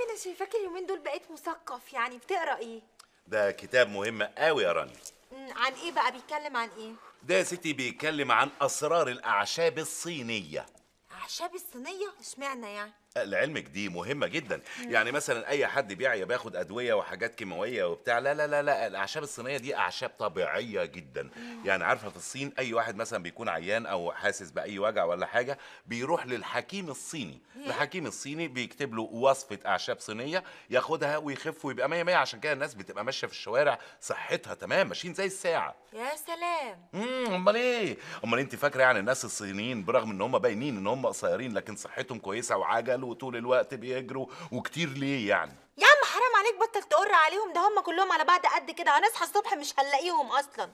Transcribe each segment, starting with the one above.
انا شايفاك اليومين دول بقيت مثقف يعني بتقرا ايه ده كتاب مهم قوي يا رانيا مم، عن ايه بقى بيتكلم عن ايه ده يا ستي بيتكلم عن اسرار الاعشاب الصينيه اعشاب الصينيه اشمعنى يعني لعلمك دي مهمة جدا يعني مثلا أي حد بيعيا بياخد أدوية وحاجات كيماوية وبتاع لا لا لا لا الأعشاب الصينية دي أعشاب طبيعية جدا يعني عارفة في الصين أي واحد مثلا بيكون عيان أو حاسس بأي وجع ولا حاجة بيروح للحكيم الصيني الحكيم الصيني بيكتب له وصفة أعشاب صينية ياخدها ويخف ويبقى مية مية عشان كده الناس بتبقى ماشية في الشوارع صحتها تمام ماشيين زي الساعة يا سلام امم امال ايه امال انت فاكره يعني الناس الصينيين برغم ان هم باينين ان هم قصيرين لكن صحتهم كويسه وعجل وطول الوقت بيجروا وكتير ليه يعني يا عم حرام عليك بطل تقر عليهم ده هم كلهم على بعض قد كده هنصحى الصبح مش هنلاقيهم اصلا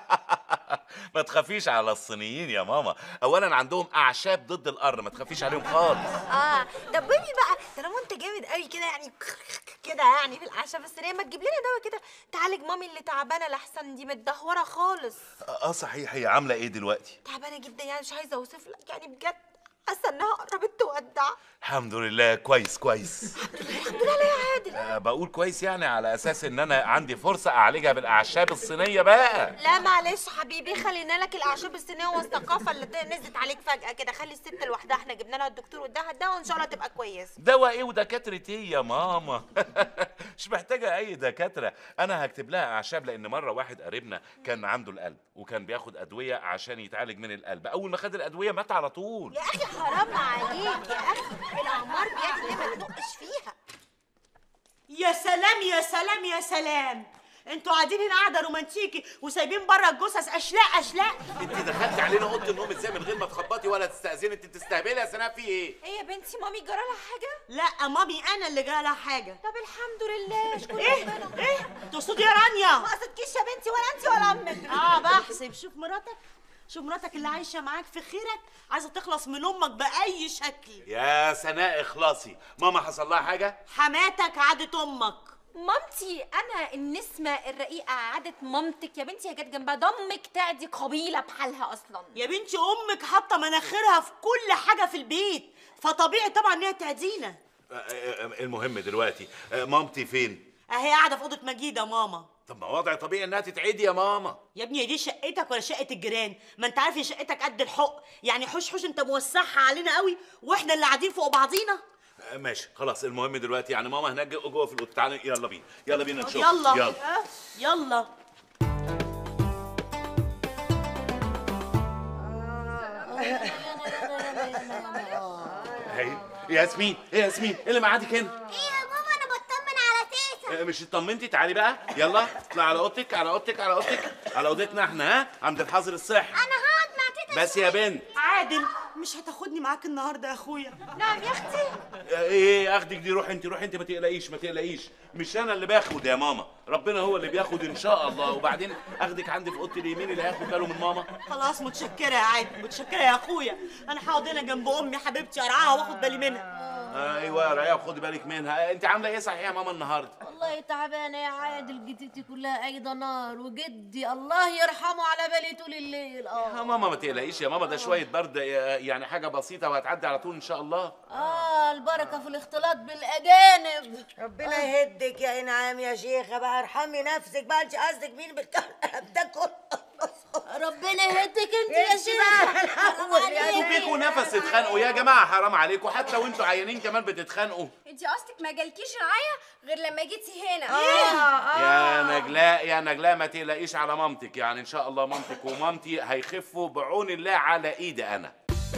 ما تخافيش على الصينيين يا ماما اولا عندهم اعشاب ضد القر ما تخافيش عليهم خالص اه طب بيبي بقى طالما انت جامد قوي كده يعني كده يعني في الاعشاب الصينيه ما تجيب لنا دواء كده تعالج مامي اللي تعبانه لحسن دي متدهوره خالص اه صحيح هي عامله ايه دلوقتي تعبانه جدا يعني مش عايزه اوصف لك يعني بجد حاسه انها قربت تودع الحمد لله كويس كويس الحمد لله يا عادل أه بقول كويس يعني على اساس ان انا عندي فرصه اعالجها بالاعشاب الصينيه بقى لا معلش حبيبي خلينا لك الاعشاب الصينيه والثقافه اللي نزلت عليك فجاه كده خلي الست لوحدها احنا جبنا لها الدكتور واداها الدواء وان شاء الله تبقى كويسه دواء ايه ودكاتره ايه يا ماما مش محتاجه اي دكاتره انا هكتب لها اعشاب لان مره واحد قريبنا كان عنده القلب وكان بياخد ادويه عشان يتعالج من القلب اول ما خد الادويه مات على طول يا اخي حرام عليك يا اخي الاعمار بيد ليه ما تدقش فيها يا سلام يا سلام يا سلام انتوا قاعدين هنا قاعده رومانتيكي وسايبين بره الجثث اشلاء اشلاء انت دخلتي علينا اوضه النوم ازاي من غير ما تخبطي ولا تستاذني انت تستهبلي يا سناء في ايه ايه يا بنتي مامي جرى لها حاجه لا مامي انا اللي جرالها حاجه طب الحمد لله اشكر ايه ربنا ايه تقصدي يا رانيا ما قصدكيش يا بنتي ولا انت ولا امك اه بحسب شوف مراتك شوف مراتك اللي عايشه معاك في خيرك عايزه تخلص من امك باي شكل يا سناء اخلصي ماما حصل لها حاجه حماتك عادت امك مامتي انا النسمه الرقيقه عادت مامتك يا بنتي هي جت جنبها ضمك تعدي قبيله بحالها اصلا يا بنتي امك حاطه مناخيرها في كل حاجه في البيت فطبيعي طبعا ان هي تعدينا آه، آه، المهم دلوقتي آه، مامتي فين اهي قاعده في اوضه مجيد يا ماما طب ما وضع طبيعي انها تتعدي يا ماما يا ابني هي دي شقتك ولا شقه الجيران ما انت عارف ان شقتك قد الحق يعني حوش حوش انت موسعها علينا قوي واحنا اللي قاعدين فوق بعضينا آه، ماشي خلاص المهم دلوقتي يعني ماما هناك جوه في الاوضه تعالى يلا بينا يلا بينا نشوف يلا يلا يلا هاي ياسمين ايه ياسمين ايه اللي معادك هنا ايه يا ماما انا بطمن على تيتا آه، مش اطمنتي تعالي بقى يلا اطلع على اوضتك على اوضتك على اوضتك على اوضتنا احنا ها عند الحظر الصحي انا هقعد مع تيتا بس يا بنت عادل مش هتاخدني معاك النهارده يا اخويا نعم يا اختي ايه اخدك دي روح انت روح انت ما تقلقيش ما تقلقيش مش انا اللي باخد يا ماما ربنا هو اللي بياخد ان شاء الله وبعدين اخدك عندي في اوضه اليمين اللي هياخد باله من ماما خلاص متشكره يا عادل متشكره يا اخويا انا هقعد هنا جنب امي حبيبتي ارعاها واخد بالي منها ايوه يا ريا خدي بالك منها انت عامله ايه صحيح يا ماما النهارده والله تعبانة يا عادل جدتي كلها أيضا نار وجدي الله يرحمه على بالي طول الليل يا اه ماما ما تقلقيش يا ماما ده شويه برد يعني حاجه بسيطه وهتعدي على طول ان شاء الله اه البركة في الاختلاط بالأجانب ربنا يهدك يا انعام يا شيخه بقى ارحمي نفسك بقى انت قصدك مين بالكلام ده كله ربنا يهدك انت يا انت شيخ بقى الأول يا انتوا فيكوا نفس تتخانقوا يا جماعه حرام عليكم حتى وانتوا عيانين كمان بتتخانقوا انت قصدك ما جالكيش رعايه غير لما جيتي هنا يا نجلاء يا نجلاء ما تقلقيش على مامتك يعني ان شاء الله مامتك ومامتي هيخفوا بعون الله على ايدي انا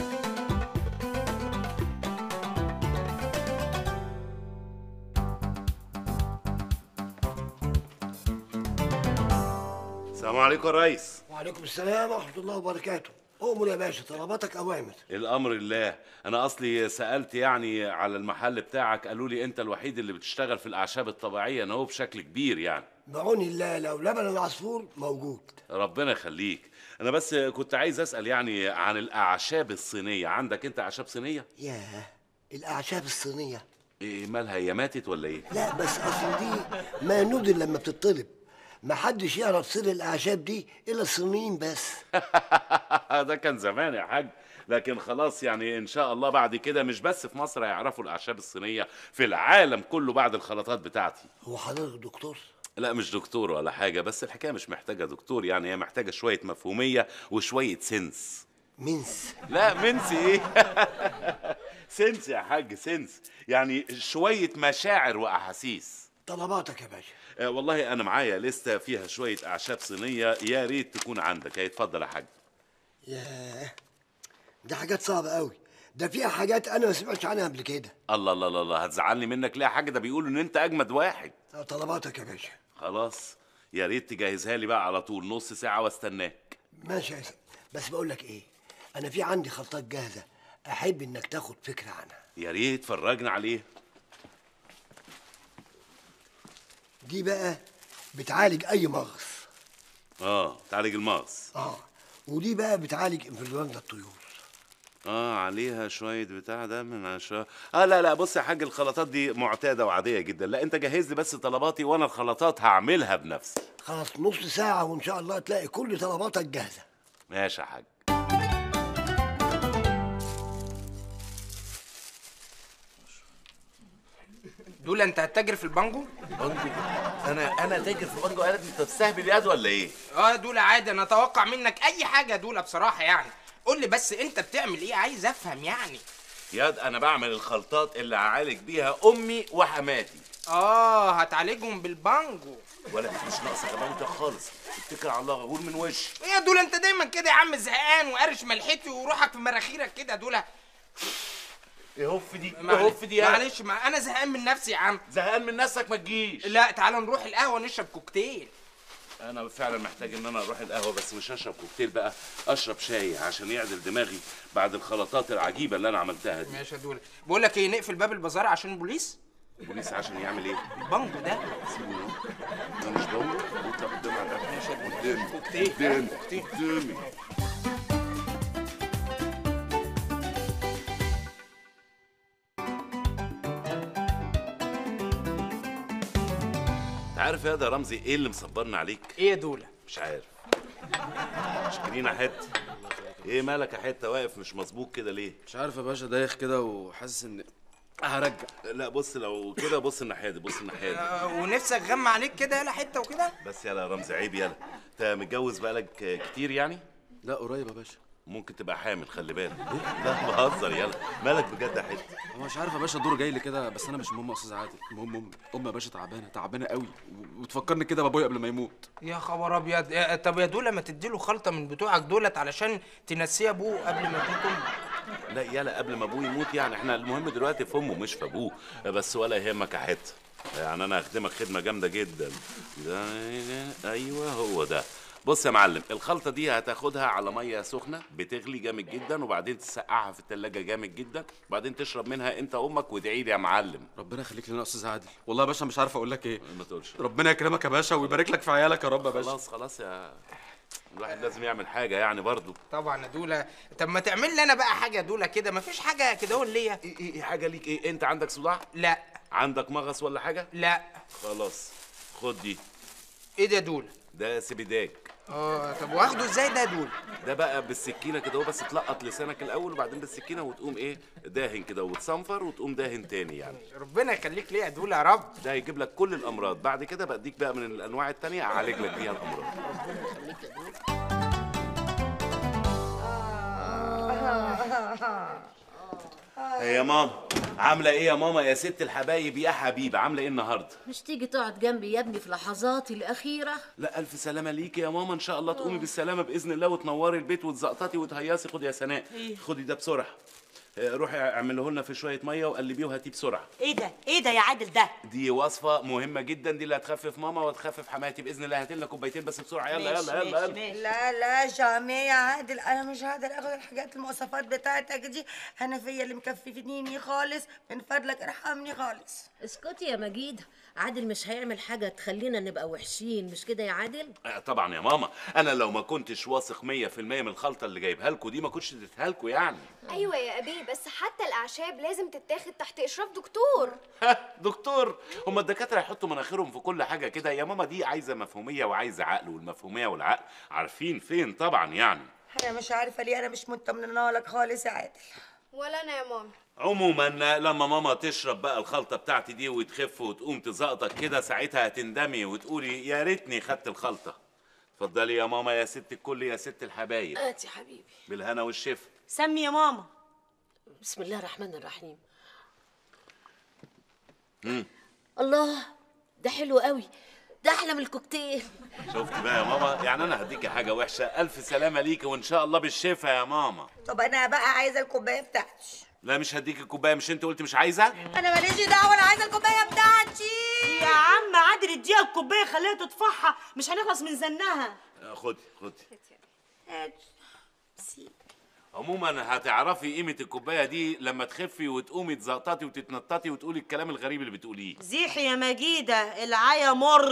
السلام عليكم يا ريس وعليكم السلام ورحمة الله وبركاته أؤمر يا باشا طلباتك أوامر الامر الله انا اصلي سالت يعني على المحل بتاعك قالوا لي انت الوحيد اللي بتشتغل في الاعشاب الطبيعيه انا هو بشكل كبير يعني بعون الله لو لبن العصفور موجود ربنا يخليك انا بس كنت عايز اسال يعني عن الاعشاب الصينيه عندك انت اعشاب صينيه ياه الأعشاب الصينية إيه مالها هي ماتت ولا ايه لا بس أصل دي ما ندر لما بتطلب ما حدش يعرف سر الاعشاب دي الا الصينيين بس ده كان زمان يا حاج لكن خلاص يعني ان شاء الله بعد كده مش بس في مصر هيعرفوا الاعشاب الصينيه في العالم كله بعد الخلطات بتاعتي هو حضرتك دكتور لا مش دكتور ولا حاجه بس الحكايه مش محتاجه دكتور يعني هي محتاجه شويه مفهوميه وشويه سنس منس لا منس ايه سنس يا حاج سنس يعني شويه مشاعر واحاسيس طلباتك يا باشا آه والله انا معايا لسته فيها شويه اعشاب صينيه يا ريت تكون عندك هيتفضل يا حاج ياه دي حاجات صعبة قوي ده فيها حاجات انا ما سمعتش عنها قبل كده الله الله الله الله هتزعلني منك ليه يا حاج ده بيقولوا ان انت اجمد واحد طلباتك يا باشا خلاص يا ريت تجهزها لي بقى على طول نص ساعه واستناك ماشي يا سيدي بس بقول لك ايه انا في عندي خلطات جاهزة احب انك تاخد فكرة عنها يا ريت فرجنا عليه دي بقى بتعالج اي مغص اه تعالج المغص اه ودي بقى بتعالج انفلونزا الطيور اه عليها شويه بتاع ده من عشان اه لا لا بص يا حاج الخلطات دي معتاده وعاديه جدا لا انت جهز لي بس طلباتي وانا الخلطات هعملها بنفسي خلاص نص ساعة وان شاء الله تلاقي كل طلباتك جاهزة ماشي يا حاج دول انت هتتاجر في البانجو بانجو انا انا تاجر في البانجو قالت انت بتستهبل ياد ولا ايه اه دول عادي انا اتوقع منك اي حاجه دول بصراحه يعني قول لي بس انت بتعمل ايه عايز افهم يعني ياد انا بعمل الخلطات اللي هعالج بيها امي وحماتي اه هتعالجهم بالبانجو ولا مش ناقصه غباوتك خالص اتكل على الله غور من وشي ايه يا دول انت دايما كده يا عم زهقان وقارش ملحتي وروحك في مراخيرك كده دول ايه هف دي ايه معلش هف دي يا معلش ما انا زهقان من نفسي يا عم زهقان من نفسك ما تجيش لا تعال نروح القهوه نشرب كوكتيل انا فعلا محتاج ان انا اروح القهوه بس مش هشرب كوكتيل بقى اشرب شاي عشان يعدل دماغي بعد الخلطات العجيبه اللي انا عملتها دي ماشي يا دول بقول لك ايه نقفل باب البازار عشان البوليس البوليس عشان يعمل ايه البانجو ده سيبه يروح. انا مش بقول انت قدامي على القهوه قدامي كوكتيل قدامي كوكتيل. قدامي انت عارف يا ده رمزي ايه اللي مصبرنا عليك ايه يا دوله مش عارف شكرين يا حته ايه مالك يا حته واقف مش مظبوط كده ليه مش عارف يا باشا دايخ كده وحاسس ان هرجع لا بص لو كده بص الناحيه دي بص الناحيه دي آه، ونفسك غم عليك كده يلا حته وكده بس يلا يا رمزي عيب يلا انت متجوز بقالك كتير يعني لا قريب يا باشا ممكن تبقى حامل خلي بالك لا بهزر يلا مالك بجد يا حته هو مش عارف يا باشا الدور جاي لي كده بس انا مش مهم يا استاذ عادل المهم امي امي يا باشا تعبانه تعبانه قوي و- وتفكرني كده بابويا قبل ما يموت يا خبر ابيض يا- طب يا دوله ما تديله خلطه من بتوعك دولت علشان تنسيه ابوه قبل ما تموت امه لا يلا قبل ما ابوه يموت يعني احنا المهم دلوقتي في امه مش في ابوه بس ولا يهمك يا حته يعني انا هخدمك خدمه جامده جدا ده ايوه هو ده بص يا معلم الخلطه دي هتاخدها على ميه سخنه بتغلي جامد جدا وبعدين تسقعها في التلاجة جامد جدا وبعدين تشرب منها انت امك وادعي لي يا معلم ربنا يخليك لنا يا استاذ عادل والله يا باشا مش عارف اقول لك ايه ما تقولش ربنا يكرمك يا باشا ويبارك لك في عيالك يا رب يا باشا خلاص خلاص يا الواحد لازم يعمل حاجه يعني برضو طبعا يا دوله طب ما تعمل لي انا بقى حاجه يا دوله كده ما فيش حاجه كده هون ليا ايه ايه إيه حاجه ليك ايه انت عندك صداع لا عندك مغص ولا حاجه لا خلاص خد دي ايه ده يا دوله ده سبيداك اه طب واخده ازاي ده يا دوله ده بقى بالسكينه كده هو بس تلقط لسانك الاول وبعدين بالسكينه وتقوم ايه داهن كده وتصنفر وتقوم داهن تاني يعني ربنا يخليك ليا يا دوله يا رب ده هيجيب لك كل الامراض بعد كده بديك بقى من الانواع التانية اعالج لك بيها الامراض يا ماما عامله ايه يا ماما يا ست الحبايب يا حبيبه عامله ايه النهارده مش تيجي تقعد جنبي يا ابني في لحظاتي الأخيرة لا الف سلامه ليكي يا ماما ان شاء الله تقومي بالسلامه باذن الله وتنوري البيت وتزقططي وتهيصي خدي يا سناء خدي ده بسرعه آه، روحي اعمله لنا في شويه ميه وقلبيه وهاتيه بسرعه ايه ده ايه ده يا عادل ده دي وصفه مهمه جدا دي اللي هتخفف ماما وتخفف حماتي باذن الله هات لنا كوبايتين بس بسرعه يلا ماشي، يلا يلا, ماشي، يلا. ماشي. لا لا جامي يا عادل انا مش هقدر اخد الحاجات المواصفات بتاعتك دي انا فيا اللي مكففنيني خالص من فضلك ارحمني خالص اسكتي يا مجيد عادل مش هيعمل حاجة تخلينا نبقى وحشين مش كده يا عادل آه، طبعا يا ماما انا لو ما كنتش واثق 100% من الخلطه اللي جايبها لكم دي ما كنتش اديتها لكم يعني ايوه يا ابينا مامي بس حتى الاعشاب لازم تتاخد تحت اشراف دكتور ها دكتور هما الدكاتره يحطوا مناخيرهم في كل حاجه كده يا ماما دي عايزه مفهوميه وعايزه عقل والمفهوميه والعقل عارفين فين طبعا يعني انا مش عارفه ليه انا مش مطمنه لك خالص يا عادل ولا انا يا مامي عموما لما ماما تشرب بقى الخلطه بتاعتي دي وتخف وتقوم تزقطك كده ساعتها هتندمي وتقولي يا ريتني خدت الخلطه اتفضلي يا ماما يا ست الكل يا ست الحبايب هات يا حبيبي بالهنا والشفا سمي يا ماما بسم الله الرحمن الرحيم مم. الله ده حلو قوي ده احلى من الكوكتيل شفت بقى يا ماما يعني انا هديكي حاجه وحشه الف سلامه ليكي وان شاء الله بالشفا يا ماما طب انا بقى عايزه الكوبايه بتاعتي لا مش هديكي الكوبايه مش انت قلت مش عايزه انا ماليش دعوه انا عايزه الكوبايه بتاعتي يا عم عادل اديها الكوبايه خليها تطفحها مش هنخلص من زنها آه، خدي خدي عموما هتعرفي قيمه الكوبايه دي لما تخفي وتقومي تزقططي وتتنططي وتقولي الكلام الغريب اللي بتقوليه زيحي يا مجيده العيا مر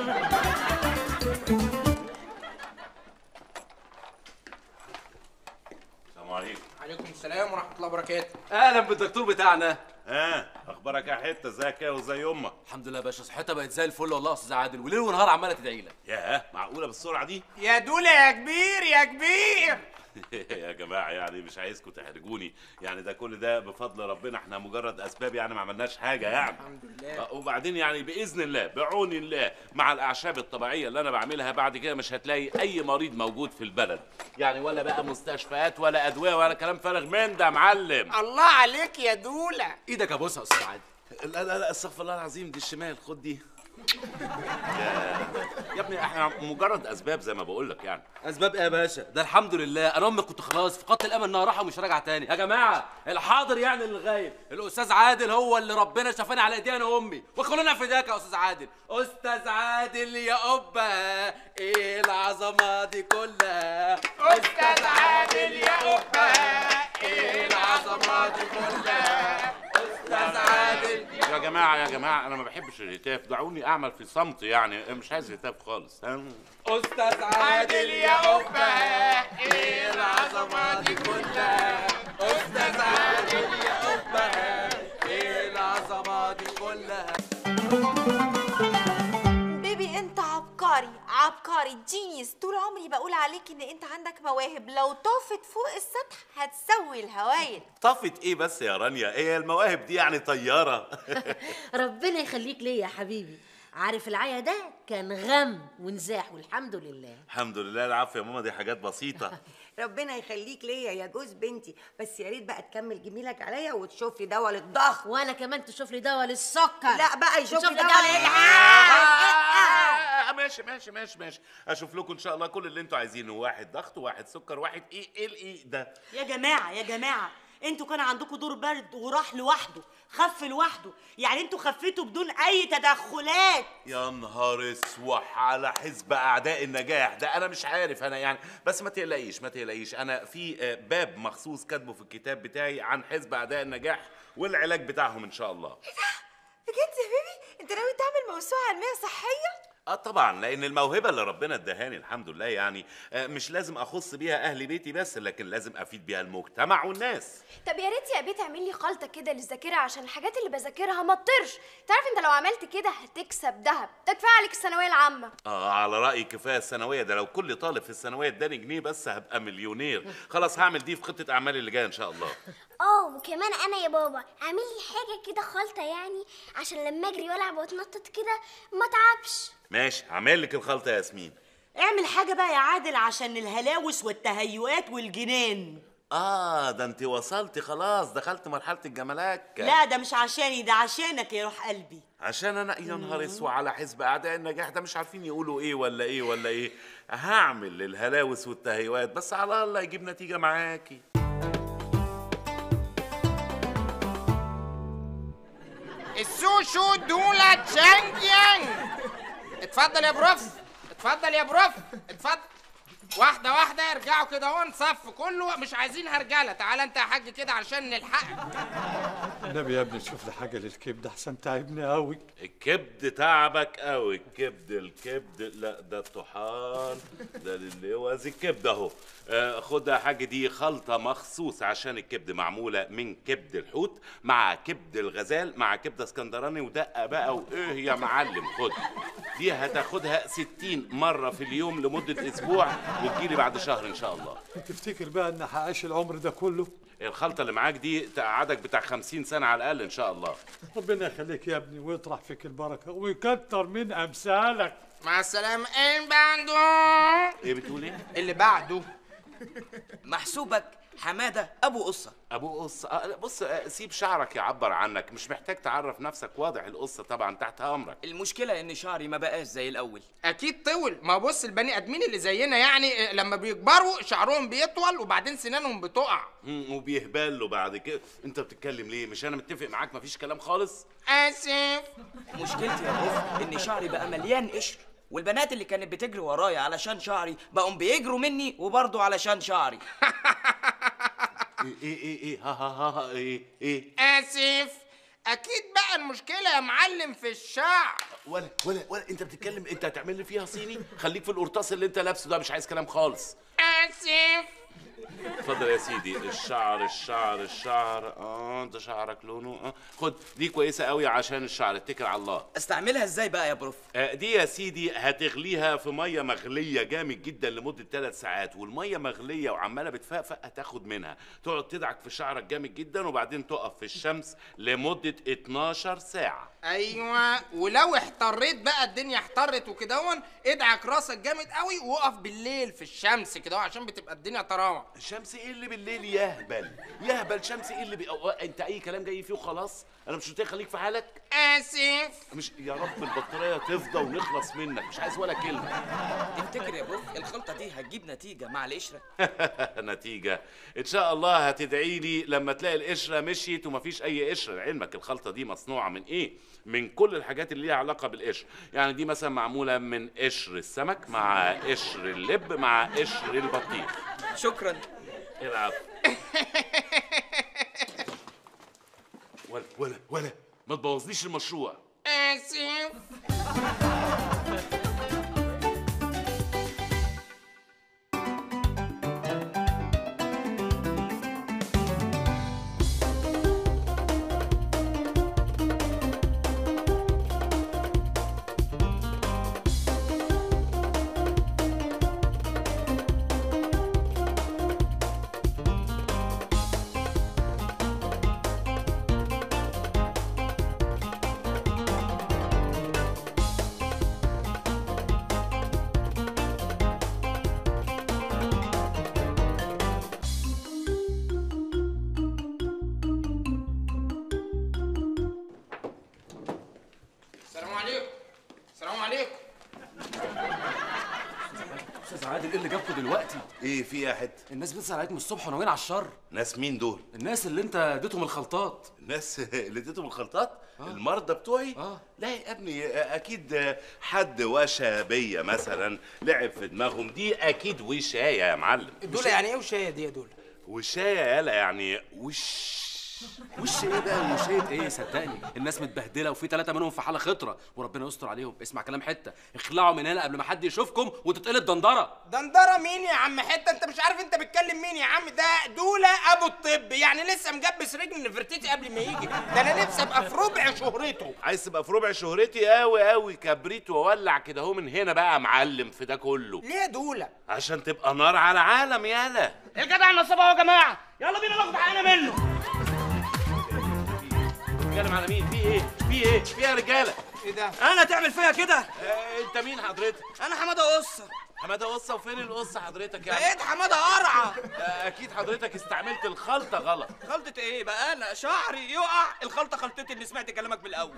السلام عليكم عليكم السلام ورحمه الله وبركاته اهلا بالدكتور بتاعنا ها اخبارك يا حته ازيك يا وزي امك الحمد لله يا باشا صحتها بقت زي الفل والله يا استاذ عادل وليل ونهار عماله تدعي لك ياه معقوله بالسرعه دي يا دوله يا كبير يا كبير يا جماعه يعني مش عايزكم تحرجوني يعني ده كل ده بفضل ربنا احنا مجرد اسباب يعني ما عملناش حاجه يعني الحمد لله آه، وبعدين يعني باذن الله بعون الله مع الاعشاب الطبيعيه اللي انا بعملها بعد كده مش هتلاقي اي مريض موجود في البلد يعني ولا بقى مستشفيات ولا ادويه ولا كلام فارغ من ده يا معلم الله عليك يا دوله ايدك ابوسها يا استاذ عادل لا لا لا استغفر الله العظيم دي الشمال خد دي يا, يا ابني احنا مجرد اسباب زي ما بقول لك يعني اسباب ايه يا باشا ده الحمد لله انا امي كنت خلاص فقدت الامل انها راحه ومش راجعه تاني يا جماعه الحاضر يعني اللي غايب الاستاذ عادل هو اللي ربنا شافاني على ايدي انا وامي وخلونا فداك يا استاذ عادل استاذ عادل يا قبه ايه العظمه دي كلها استاذ عادل يا قبه ايه العظمه دي كلها استاذ عادل يا جماعه يا جماعه انا ما بحبش الهتاف دعوني اعمل في صمت يعني مش عايز هتاف خالص ها؟ استاذ عادل يا قبه ايه العظمه دي كلها استاذ عادل يا قبه ايه العظمه دي كلها بيبي انت عبقري عبقري جينيس طول عمري بقول عليك ان انت عندك مواهب لو طافت فوق السطح هتسوي الهوايل طفت ايه بس يا رانيا ايه المواهب دي يعني طياره ربنا يخليك ليا يا حبيبي عارف العيا ده كان غم ونزاح والحمد لله الحمد لله العافيه يا ماما دي حاجات بسيطه ربنا يخليك ليا يا جوز بنتي بس يا ريت بقى تكمل جميلك عليا وتشوف لي دواء للضغط وانا كمان تشوف لي دواء للسكر لا بقى يشوف تشوف لي لي دواء دواء آه، ماشي ماشي ماشي ماشي اشوف لكم ان شاء الله كل اللي انتوا عايزينه واحد ضغط واحد سكر واحد ايه ايه الايه ده يا جماعه يا جماعه انتوا كان عندكم دور برد وراح لوحده خف لوحده يعني انتوا خفيتوا بدون اي تدخلات يا نهار اسوح على حزب اعداء النجاح ده انا مش عارف انا يعني بس ما تقلقيش ما تقلقيش انا في آه، باب مخصوص كاتبه في الكتاب بتاعي عن حزب اعداء النجاح والعلاج بتاعهم ان شاء الله بجد يا بيبي انت ناوي تعمل موسوعه علميه صحيه اه طبعا لان الموهبه اللي ربنا اداهاني الحمد لله يعني آه، مش لازم اخص بيها اهل بيتي بس لكن لازم افيد بيها المجتمع والناس طب يا ريت يا بيه تعمل لي خلطه كده للذاكره عشان الحاجات اللي بذاكرها ما تطرش تعرف انت لو عملت كده هتكسب ذهب ده كفايه عليك الثانويه العامه اه على رايي كفايه الثانويه ده لو كل طالب في الثانويه اداني جنيه بس هبقى مليونير خلاص هعمل دي في خطه اعمالي اللي جايه ان شاء الله اه وكمان انا يا بابا اعمل لي حاجه كده خلطه يعني عشان لما اجري والعب واتنطط كده ما اتعبش ماشي هعمل لك الخلطه يا ياسمين اعمل حاجه بقى يا عادل عشان الهلاوس والتهيؤات والجنان اه ده انت وصلتي خلاص دخلت مرحله الجمالات لا ده مش عشاني ده عشانك يا روح قلبي عشان انا يا نهار اسود على حزب اعداء النجاح ده مش عارفين يقولوا ايه ولا ايه ولا ايه هعمل الهلاوس والتهيؤات بس على الله يجيب نتيجه معاكي السوشو دولة تشانجيانج اتفضل يا بروف اتفضل يا بروف اتفضل واحده واحده ارجعوا كده اهو نصف كله مش عايزين هرجله تعالى انت يا حاج كده علشان نلحقك النبي يا ابني شوف لي حاجه للكبد احسن تعبني قوي الكبد تعبك قوي الكبد الكبد لا ده الطحال ده اللوز الكبد اهو آه، خد يا حاج دي خلطه مخصوص عشان الكبد معموله من كبد الحوت مع كبد الغزال مع كبده اسكندراني ودقه بقى وايه يا معلم خد دي هتاخدها 60 مره في اليوم لمده اسبوع وتجيلي بعد شهر ان شاء الله تفتكر بقى ان هعيش العمر ده كله الخلطه اللي معاك دي تقعدك بتاع 50 سنه على الاقل ان شاء الله ربنا يخليك يا ابني ويطرح فيك البركه ويكتر من امثالك مع السلامه اللي بعده ايه بتقول ايه اللي بعده محسوبك حماده ابو قصه ابو قصه آه، بص آه، سيب شعرك يعبر عنك مش محتاج تعرف نفسك واضح القصه طبعا تحت امرك المشكله ان شعري ما بقاش زي الاول اكيد طول ما بص البني ادمين اللي زينا يعني آه، لما بيكبروا شعرهم بيطول وبعدين سنانهم بتقع مم، وبيهبل له بعد كده انت بتتكلم ليه مش انا متفق معاك مفيش كلام خالص اسف مشكلتي يا بوف ان شعري بقى مليان قشر والبنات اللي كانت بتجري ورايا علشان شعري بقوا بيجروا مني وبرضه علشان شعري ايه ايه ايه ايه ها ها ها, ها ايه ايه اسف اكيد بقى المشكله يا معلم في الشعر ولا ولا ولا انت بتتكلم انت هتعمل لي فيها صيني خليك في القرطاس اللي انت لابسه ده مش عايز كلام خالص اسف اتفضل يا سيدي الشعر الشعر الشعر اه انت شعرك لونه اه خد دي كويسه قوي عشان الشعر اتكل على الله استعملها ازاي بقى يا بروف آه، دي يا سيدي هتغليها في ميه مغليه جامد جدا لمده ثلاث ساعات والميه مغليه وعماله بتفقفق هتاخد منها تقعد تدعك في شعرك جامد جدا وبعدين تقف في الشمس لمده 12 ساعه ايوه ولو احتريت بقى الدنيا احترت وكدهون ادعك راسك جامد قوي وقف بالليل في الشمس كده عشان بتبقى الدنيا طراوه الشمس ايه اللي بالليل يهبل يهبل شمس ايه اللي بي... أو... انت اي كلام جاي فيه وخلاص انا مش قلت لك خليك في حالك اسف مش يا رب البطاريه تفضى ونخلص منك مش عايز ولا كلمه تفتكر يا بروف الخلطه دي هتجيب نتيجه مع القشره نتيجة إن شاء الله هتدعي لي لما تلاقي القشرة مشيت ومفيش أي قشرة لعلمك الخلطة دي مصنوعة من إيه؟ من كل الحاجات اللي ليها علاقة بالقشر يعني دي مثلا معمولة من قشر السمك مع قشر اللب مع قشر البطيخ شكرا العفو ولا ولا ولا ما تبوظليش المشروع اسف السلام عليكم السلام عليكم استاذ عادل ايه اللي جابكوا دلوقتي إيه في يا حتة؟ الناس بتسال عليك من الصبح وناويين على الشر ناس مين دول؟ الناس اللي انت اديتهم الخلطات الناس اللي اديتهم الخلطات المرضى بتوعي آه. لا يا ابني اكيد حد وشى بيا مثلا لعب في دماغهم دي اكيد وشايه يا معلم دول يعني ايه وشايه دي يا دول وشايه يالا يعني وش وش ايه بقى وشيت ايه صدقني الناس متبهدله وفي ثلاثه منهم في حاله خطره وربنا يستر عليهم اسمع كلام حته اخلعوا من هنا قبل ما حد يشوفكم وتتقلب دندره دندره مين يا عم حته انت مش عارف انت بتكلم مين يا عم ده دوله ابو الطب يعني لسه مجبس رجل نفرتيتي قبل ما يجي ده انا نفسي ابقى في ربع شهرته عايز تبقى في ربع شهرتي قوي قوي كبريت واولع كده اهو من هنا بقى يا معلم في ده كله ليه يا دوله عشان تبقى نار على عالم يالا الجدع النصاب اهو يا جماعه يلا بينا ناخد حقنا منه بتتكلم على مين في ايه في ايه في إيه يا رجاله ايه ده انا تعمل فيا كده آه انت مين حضرتك انا حماده قصه حماده قصه وفين القصه حضرتك يعني بقيت حماده قرعه آه، اكيد حضرتك استعملت الخلطه غلط خلطه ايه بقى انا شعري يقع الخلطه خلطتي اللي سمعت كلامك من الاول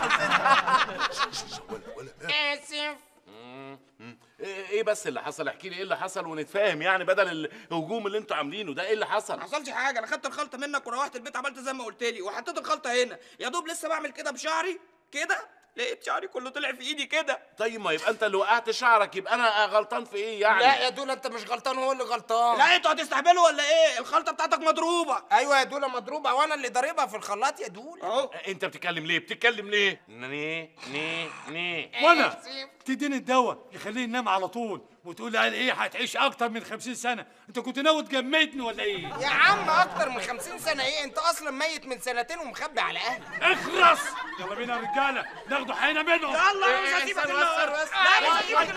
اسف ايه إيه بس اللي حصل احكي لي ايه اللي حصل ونتفاهم يعني بدل الهجوم اللي انتوا عاملينه ده ايه اللي حصل ما حصلش حاجه انا خدت الخلطه منك وروحت البيت عملت زي ما قلت لي وحطيت الخلطه هنا يا دوب لسه بعمل كده بشعري كده لقيت شعري كله طلع في ايدي كده طيب ما يبقى انت اللي وقعت شعرك يبقى انا غلطان في ايه يعني لا يا دولا انت مش غلطان هو اللي غلطان لا انتوا هتستهبلوا ولا ايه الخلطه بتاعتك مضروبه ايوه يا دولا مضروبه وانا اللي ضاربها في الخلاط يا دولا اهو انت بتتكلم ليه بتتكلم ليه ني ني ني وانا تديني الدواء يخليه ينام على طول وتقول لي قال ايه هتعيش اكتر من 50 سنه انت كنت ناوي تجمدني ولا ايه يا عم اكتر من خمسين سنه ايه انت اصلا ميت من سنتين ومخبي على اهلك اخرس يلا بينا يا رجاله ناخدوا حينا منهم يلا مش هسيبك النهار. لا، مش هسيبك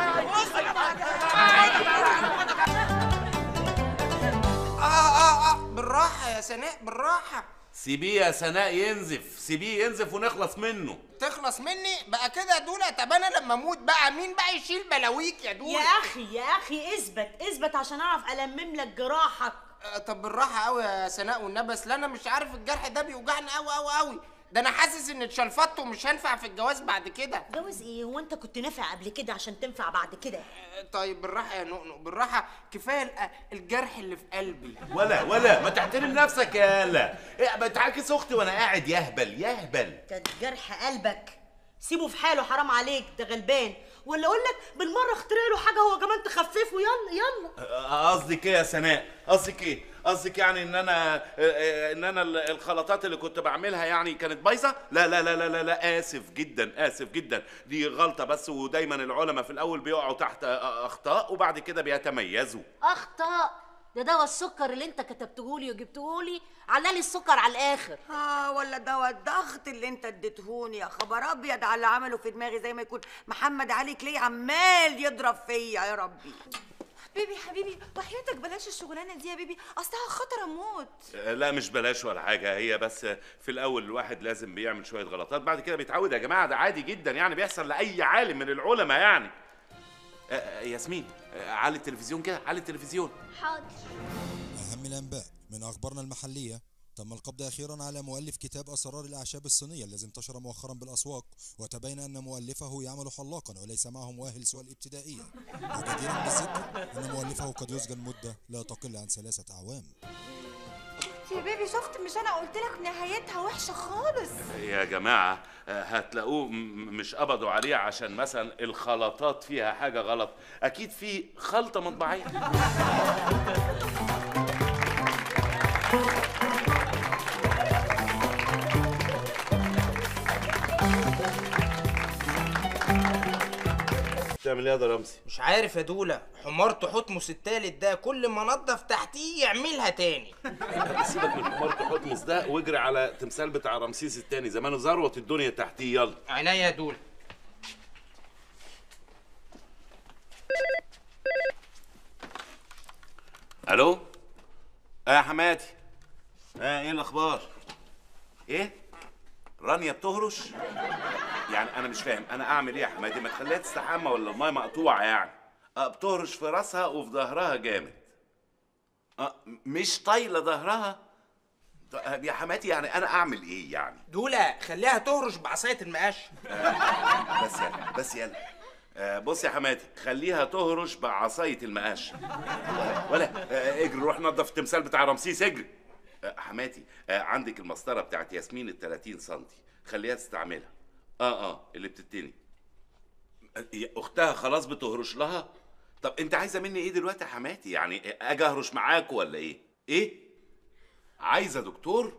اه اه اه بالراحه يا سناء بالراحه سيبيه يا سناء ينزف سيبيه ينزف ونخلص منه تخلص مني بقى كده يا دولا طب انا لما اموت بقى مين بقى يشيل بلاويك يا دولا يا اخي يا اخي اثبت اثبت عشان اعرف المم لك جراحك آه، طب بالراحه قوي يا سناء والنبي اصل انا مش عارف الجرح ده بيوجعني قوي قوي قوي ده انا حاسس ان اتشلفطت ومش هنفع في الجواز بعد كده جواز ايه هو انت كنت نافع قبل كده عشان تنفع بعد كده آه، طيب بالراحه يا نؤنؤ بالراحه كفايه ال- الجرح اللي في قلبي ولا ولا ما تحترم نفسك يا لا إيه بتعاكس اختي وانا قاعد يهبل يهبل كان جرح قلبك سيبه في حاله حرام عليك ده غلبان ولا اقول لك بالمره اخترع له حاجه هو كمان تخففه يلا يلا آه، قصدك ايه يا سناء قصدك ايه قصدك يعني ان انا آه، آه، ان انا ال- الخلطات اللي كنت بعملها يعني كانت بايظه لا لا لا لا لا لا اسف جدا اسف جدا دي غلطه بس ودايما العلماء في الاول بيقعوا تحت آه، اخطاء وبعد كده بيتميزوا اخطاء ده دواء السكر اللي انت كتبته لي وجبته لي علالي السكر على الاخر اه ولا دواء الضغط اللي انت اديتهوني يا خبر ابيض على اللي عمله في دماغي زي ما يكون محمد علي كلي عمال يضرب فيا يا ربي بيبي حبيبي وحياتك بلاش الشغلانه دي يا بيبي اصلها خطر اموت آه، لا مش بلاش ولا حاجه هي بس في الاول الواحد لازم بيعمل شويه غلطات بعد كده بيتعود يا جماعه ده عادي جدا يعني بيحصل لاي عالم من العلماء يعني آه، آه، ياسمين آه، علي التلفزيون كده علي التلفزيون حاضر أهم الأنباء من أخبارنا المحلية تم القبض أخيرا على مؤلف كتاب أسرار الأعشاب الصينية الذي انتشر مؤخرا بالأسواق وتبين أن مؤلفه يعمل حلاقا وليس معه مؤهل سوى الابتدائية وجديرا بالذكر أن مؤلفه قد يسجن مدة لا تقل عن ثلاثة أعوام يا بيبي شفت مش انا قلت لك نهايتها وحشه خالص يا جماعة آه، هتلاقوه م- مش قبضوا عليه عشان مثلا الخلطات فيها حاجة غلط أكيد في خلطة مطبعية بتعمل ايه يا رمزي؟ مش عارف يا دولا حمار تحتمس التالت ده كل ما نضف تحتيه يعملها تاني سيبك من حمار تحتمس ده واجري على تمثال بتاع رمسيس التاني زمانه ذروة الدنيا تحتيه يلا عينيا يا دولا الو اه يا حماتي اه ايه الاخبار ايه رانيا بتهرش يعني انا مش فاهم انا اعمل ايه يا حماتي ما تخليها تستحمى ولا المايه مقطوعه يعني اه بتهرش في راسها وفي ظهرها جامد اه مش طايله ظهرها طيب يا حماتي يعني انا اعمل ايه يعني دولا خليها تهرش بعصايه المقاش بس يلا بس يلا آه، بص يا حماتي خليها تهرش بعصاية المقاش ولا, ولا آه، اجري روح نظف التمثال بتاع رمسيس اجري آه، حماتي آه، عندك المسطرة بتاعت ياسمين ال 30 سم خليها تستعملها اه اه اللي بتتني آه، يا اختها خلاص بتهرش لها طب انت عايزه مني ايه دلوقتي يا حماتي يعني اجي اهرش معاك ولا ايه ايه عايزه دكتور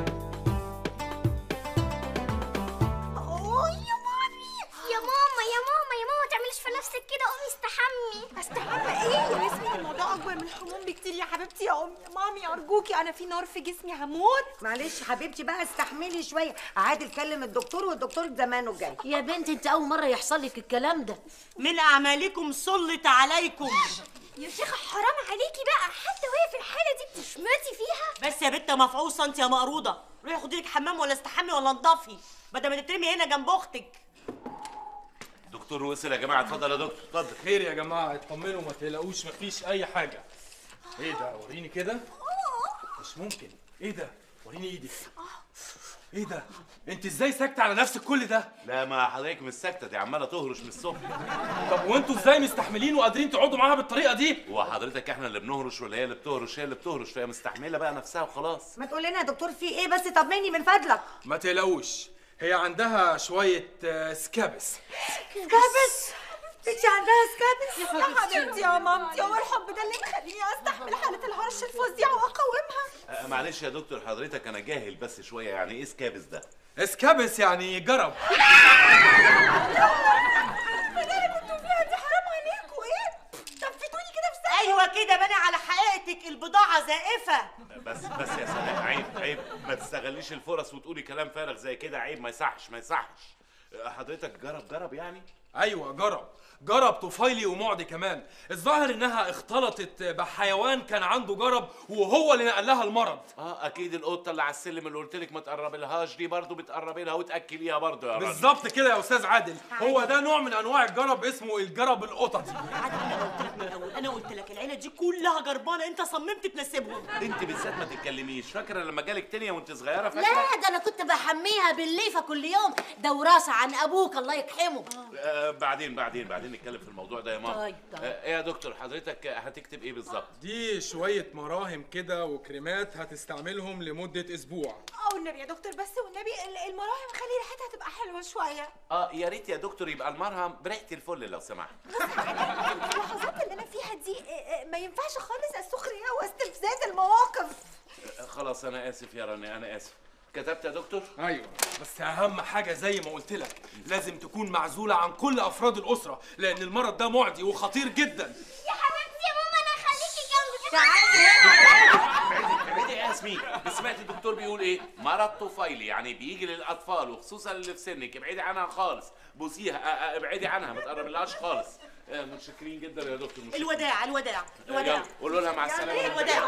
اوه يا مامي يا ماما يا ماما يا ماما ما تعمليش في نفسك كده قومي استحمي استحمى ايه يا ياسمين الموضوع اكبر من الحموم بكتير يا حبيبتي يا امي يا مامي ارجوكي انا في نار في جسمي هموت معلش حبيبتي بقى استحملي شويه عادل كلم الدكتور والدكتور زمانه جاي يا بنت انت اول مره يحصل لك الكلام ده من اعمالكم سلط عليكم يا شيخة حرام عليكي بقى حتى وهي في الحالة دي بتشمتي فيها بس يا بنت مفعوصه انت يا مقروضه روحي خدي لك حمام ولا استحمي ولا انضفي بدل ما تترمي هنا جنب اختك دكتور وصل يا جماعه اتفضل يا دكتور اتفضل خير يا جماعه اطمنوا ما تقلقوش مفيش اي حاجه ايه ده وريني كده مش ممكن ايه ده وريني ايدك ايه ده انت ازاي ساكته على نفسك كل ده لا ما حضرتك مش ساكته دي عماله تهرش من الصبح طب وانتوا ازاي مستحملين وقادرين تقعدوا معاها بالطريقه دي هو حضرتك احنا اللي بنهرش ولا هي اللي بتهرش هي اللي بتهرش فهي مستحمله بقى نفسها وخلاص ما تقول لنا يا دكتور في ايه بس طمني من فضلك ما تقلقوش هي عندها شويه آه، سكابس سكابس انت عندها سكابس يا حبيبتي يا مامتي هو الحب ده اللي يخليني استحمل حاله الهرش الفظيعه واقاومها آه، معلش يا دكتور حضرتك انا جاهل بس شويه يعني ايه سكابس ده سكابس يعني جرب اللي كنتوا فيها دي حرام عليكم ايه طفتوني كده في ساعه ايوه كده بني على حقيقتك البضاعه زائفه بس بس يا سلام عيب عيب ما تستغليش الفرص وتقولي كلام فارغ زي كده عيب ما يصحش ما يصحش آه، حضرتك جرب جرب يعني ايوه جرب جرب طفيلي ومعدي كمان الظاهر انها اختلطت بحيوان كان عنده جرب وهو اللي نقل لها المرض اه اكيد القطه اللي على السلم اللي قلت لك ما تقربلهاش دي برضه بتقربي لها وتاكليها برضه يا راجل بالظبط كده يا استاذ عادل هو ده نوع من انواع الجرب اسمه الجرب القططي انا قلت لك العيله دي كلها جربانه انت صممت تنسبهم انت بالذات ما تتكلميش فاكره لما جالك تانية وانت صغيره فاكره لا ده انا كنت بحميها بالليفه كل يوم ده وراثه عن ابوك الله يرحمه آه بعدين بعدين بعدين نتكلم في الموضوع ده يا ماما طيب، طيب. آه ايه يا دكتور حضرتك هتكتب ايه بالظبط دي شويه مراهم كده وكريمات هتستعملهم لمده اسبوع اه والنبي يا دكتور بس والنبي ال- المراهم خلي ريحتها تبقى حلوه شويه اه يا ريت يا دكتور يبقى المرهم بريحه الفل لو سمحت اللحظات اللي انا فيها دي آه، آه، ما ينفعش خالص السخريه واستفزاز المواقف آه خلاص انا اسف يا راني انا اسف كتبت يا دكتور ايوه بس اهم حاجه زي ما قلت لك لازم تكون معزوله عن كل افراد الاسره لان المرض ده معدي وخطير جدا يا حبيبتي يا ماما انا هخليكي جنبي ابعدي يا ياسمين سمعت الدكتور بيقول ايه مرض طفيلي يعني بيجي للاطفال وخصوصا اللي في سنك ابعدي عنها خالص بوسيها آه، آه، ابعدي عنها ما تقربلهاش خالص آه، متشكرين جدا يا دكتور متشكرين. الوداع الوداع آه، الوداع يلا قولوا لها مع السلامه الوداع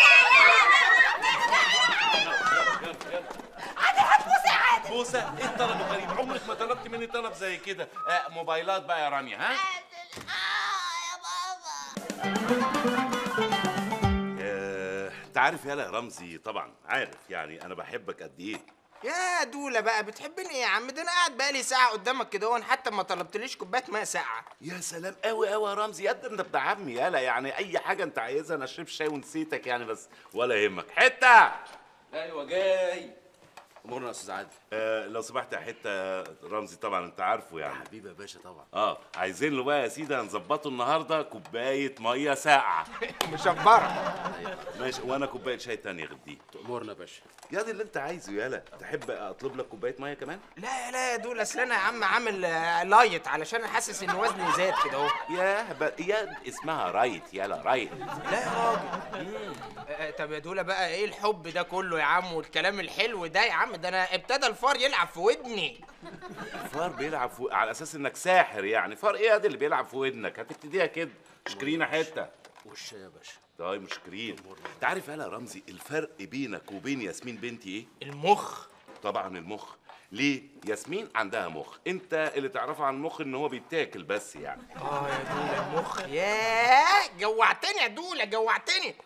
بوسه ايه الطلب الغريب عمرك ما طلبت مني طلب زي كده آه موبايلات بقى يا رانيا ها آه، انت عارف يالا يا رمزي طبعا عارف يعني انا بحبك قد ايه يا دولة بقى بتحبني ايه يا عم ده انا قاعد بقالي ساعة قدامك كده وأنا حتى ما طلبتليش كوباية ماء ساقعة يا سلام قوي قوي يا رمزي قد انت ابن عمي يالا يعني اي حاجه انت عايزها انا اشرب شاي ونسيتك يعني بس ولا يهمك حته ايوه جاي امورنا يا استاذ عادل آه لو سمحت يا حته رمزي طبعا انت عارفه يعني حبيبي يا باشا طبعا اه عايزين له بقى يا سيدي هنظبطه النهارده كوبايه ميه ساقعه مشبرة ماشي وانا كوبايه شاي تانية غير دي تأمرنا يا باشا يا دي اللي انت عايزه يالا تحب اطلب لك كوبايه ميه كمان لا لا يا دولة أصل أنا يا عم عامل آه، لايت علشان أنا حاسس إن وزني زاد كده أهو يا ب... يا اسمها رايت يالا رايت لا يا راجل آه، طب يا دولة بقى إيه الحب ده كله يا عم والكلام الحلو ده يا عم ده أنا ابتدى الفار يلعب في ودني فار بيلعب في... على اساس انك ساحر يعني فار ايه ده اللي بيلعب في ودنك هتبتديها كده شكرينا حته وش يا باشا طيب مشكرين انت عارف يالا يا رمزي الفرق بينك وبين ياسمين بنتي ايه المخ طبعا المخ ليه ياسمين عندها مخ انت اللي تعرفه عن المخ ان هو بيتاكل بس يعني اه يا دولة المخ ياه جوعتني يا دولة جوعتني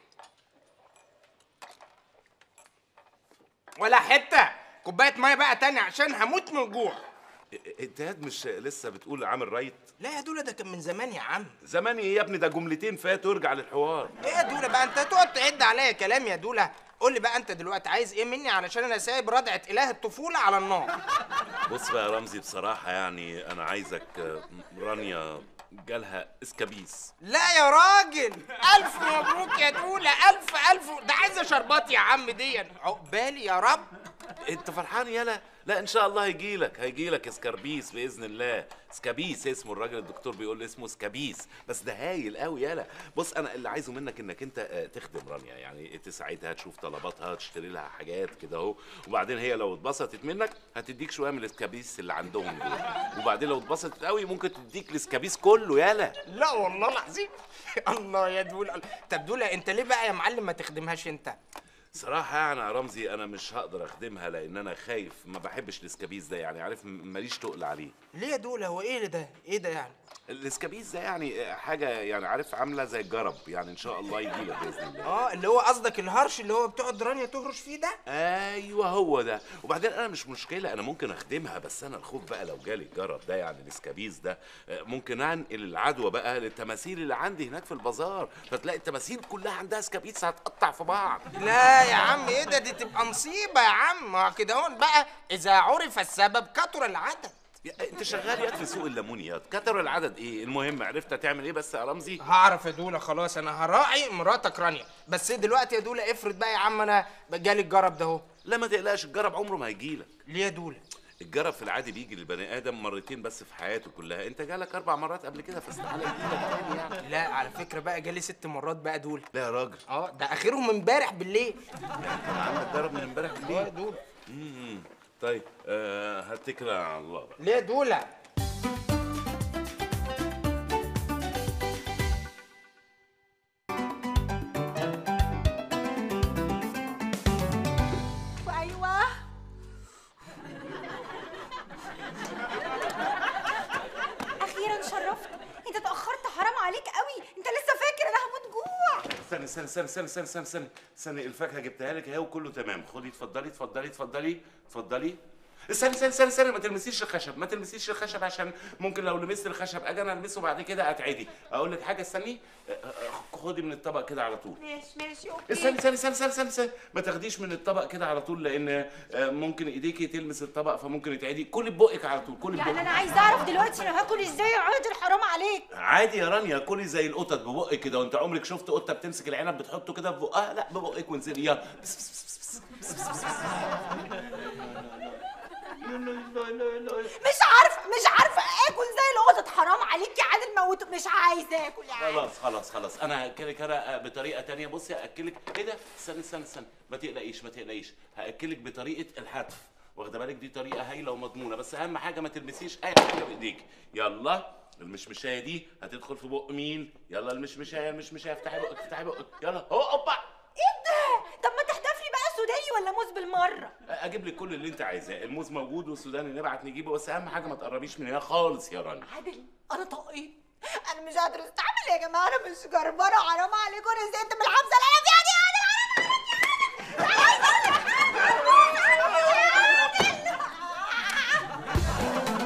ولا حتة كوباية مية بقى تاني عشان هموت من الجوع انت ياد مش لسه بتقول عامل رايت لا يا دولة ده كان من زمان يا عم زمان ايه يا ابني ده جملتين فاتوا ارجع للحوار ايه يا دولة بقى انت تقعد تعد عليا كلام يا دولة قول لي بقى انت دلوقتي عايز ايه مني علشان انا سايب ردعة اله الطفولة على النار بص بقى يا رمزي بصراحة يعني أنا عايزك آه، رانيا جالها اسكابيس لا يا راجل الف مبروك يا دولة الف الف ده عايزة شربات يا عم دي عقبالي يا رب انت فرحان يالا لا ان شاء الله هيجيلك هيجيلك اسكاربيس باذن الله سكابيس اسمه الراجل الدكتور بيقول لي اسمه سكابيس بس ده هايل قوي يالا بص انا اللي عايزه منك انك انت آه، تخدم رانيا يعني تساعدها تشوف طلباتها تشتري لها حاجات كده اهو وبعدين هي لو اتبسطت منك هتديك شويه من الاسكابيس اللي عندهم دول وبعدين لو اتبسطت قوي ممكن تديك الاسكابيس كله يالا لا والله العظيم الله يا دولة طب دولة انت ليه بقى يا معلم ما تخدمهاش انت صراحة يعني يا رمزي أنا مش هقدر أخدمها لأن أنا خايف ما بحبش الاسكابيس ده يعني عارف م- ماليش تقل عليه ليه يا دولة هو ايه ده ايه ده يعني الاسكابيس ده يعني حاجة يعني عارف عاملة زي الجرب يعني إن شاء الله يجيلك بإذن الله اه اللي هو قصدك الهرش اللي هو بتقعد رانيا تهرش فيه ده ايوه هو ده وبعدين انا مش مشكله انا ممكن اخدمها بس انا الخوف بقى لو جالي الجرب ده يعني الاسكابيس ده آه، ممكن انقل العدوى بقى للتماثيل اللي عندي هناك في البازار فتلاقي التماثيل كلها عندها اسكابيس هتقطع في بعض لا لا يا عم ايه ده دي تبقى مصيبه يا عم ما هو كده هون بقى اذا عرف السبب كثر العدد يا- انت شغال ياد في سوق الليمونيات كتر العدد ايه المهم عرفت هتعمل ايه بس يا رمزي هعرف يا دولا خلاص انا هراعي مراتك رانيا بس دلوقتي يا دولا افرض بقى يا عم انا جالي الجرب ده اهو لا ما تقلقش الجرب عمره ما هيجيلك ليه يا دولا الجرب في العادي بيجي للبني ادم مرتين بس في حياته كلها انت جالك اربع مرات قبل كده فاستحاله يجيلك تاني يعني لا على فكره بقى جالي ست مرات بقى دول لا يا راجل اه ده اخرهم امبارح بالليل كان عندك جرب من امبارح اه بالليل دول امم طيب آه هتكل على الله بقى ليه يا دولا ايوه اخيرا شرفت انت اتاخرت حرام عليك قوي انت لسه فاكر انا هموت جوع استنى استنى استنى استنى استنى استنى استنى استنى الفاكهه جبتها لك اهي وكله تمام خدي اتفضلي اتفضلي اتفضلي اتفضلي استنى استنى استنى استنى ما تلمسيش الخشب ما تلمسيش الخشب عشان ممكن لو لمست الخشب اجي انا المسه بعد كده اتعدي اقول لك حاجه استني اه، اه، خدي من الطبق كده على طول ماشي ماشي اوكي استني استني استني استني استني, استني. ما تاخديش من الطبق كده على طول لان اه، ممكن ايديكي تلمس الطبق فممكن يتعدي كلي ببقك على طول كلي يعني ببقك انا عايزه اعرف دلوقتي انا هاكل ازاي يا عادل حرام عليك عادي يا رانيا كلي زي القطط ببقك كده وانت عمرك شفت قطه بتمسك العنب بتحطه كده في بقها لا ببقك وانزلي يلا بس بس بس بس بس بس بس بس. مش عارفه مش عارفه اكل زي القطط حرام عليك يا عادل موت مش عايزه اكل يا عادل خلاص خلاص خلاص انا هاكلك انا بطريقه تانية بصي هاكلك ايه ده استنى استنى استنى ما تقلقيش ما تقلقيش هاكلك بطريقه الحتف واخده بالك دي طريقه هايله ومضمونه بس اهم حاجه ما تلمسيش اي حاجه بايديك يلا المشمشايه دي هتدخل في بق مين يلا المشمشايه المشمشايه افتحي بقك افتحي بقك يلا هو اوبا ايه ده طب ما تحتفلي بقى سوداني ولا موز بالمره اجيب لك كل اللي انت عايزاه الموز موجود والسوداني نبعت نجيبه بس اهم حاجه ما تقربيش من هنا خالص يا رنا عادل انا طاقية انا مش قادره استحمل يا جماعه انا مش جربانه حرام عليكم انا زهقت من الحبسه اللي انا فيها دي يا عادل حرام عليك يا عادل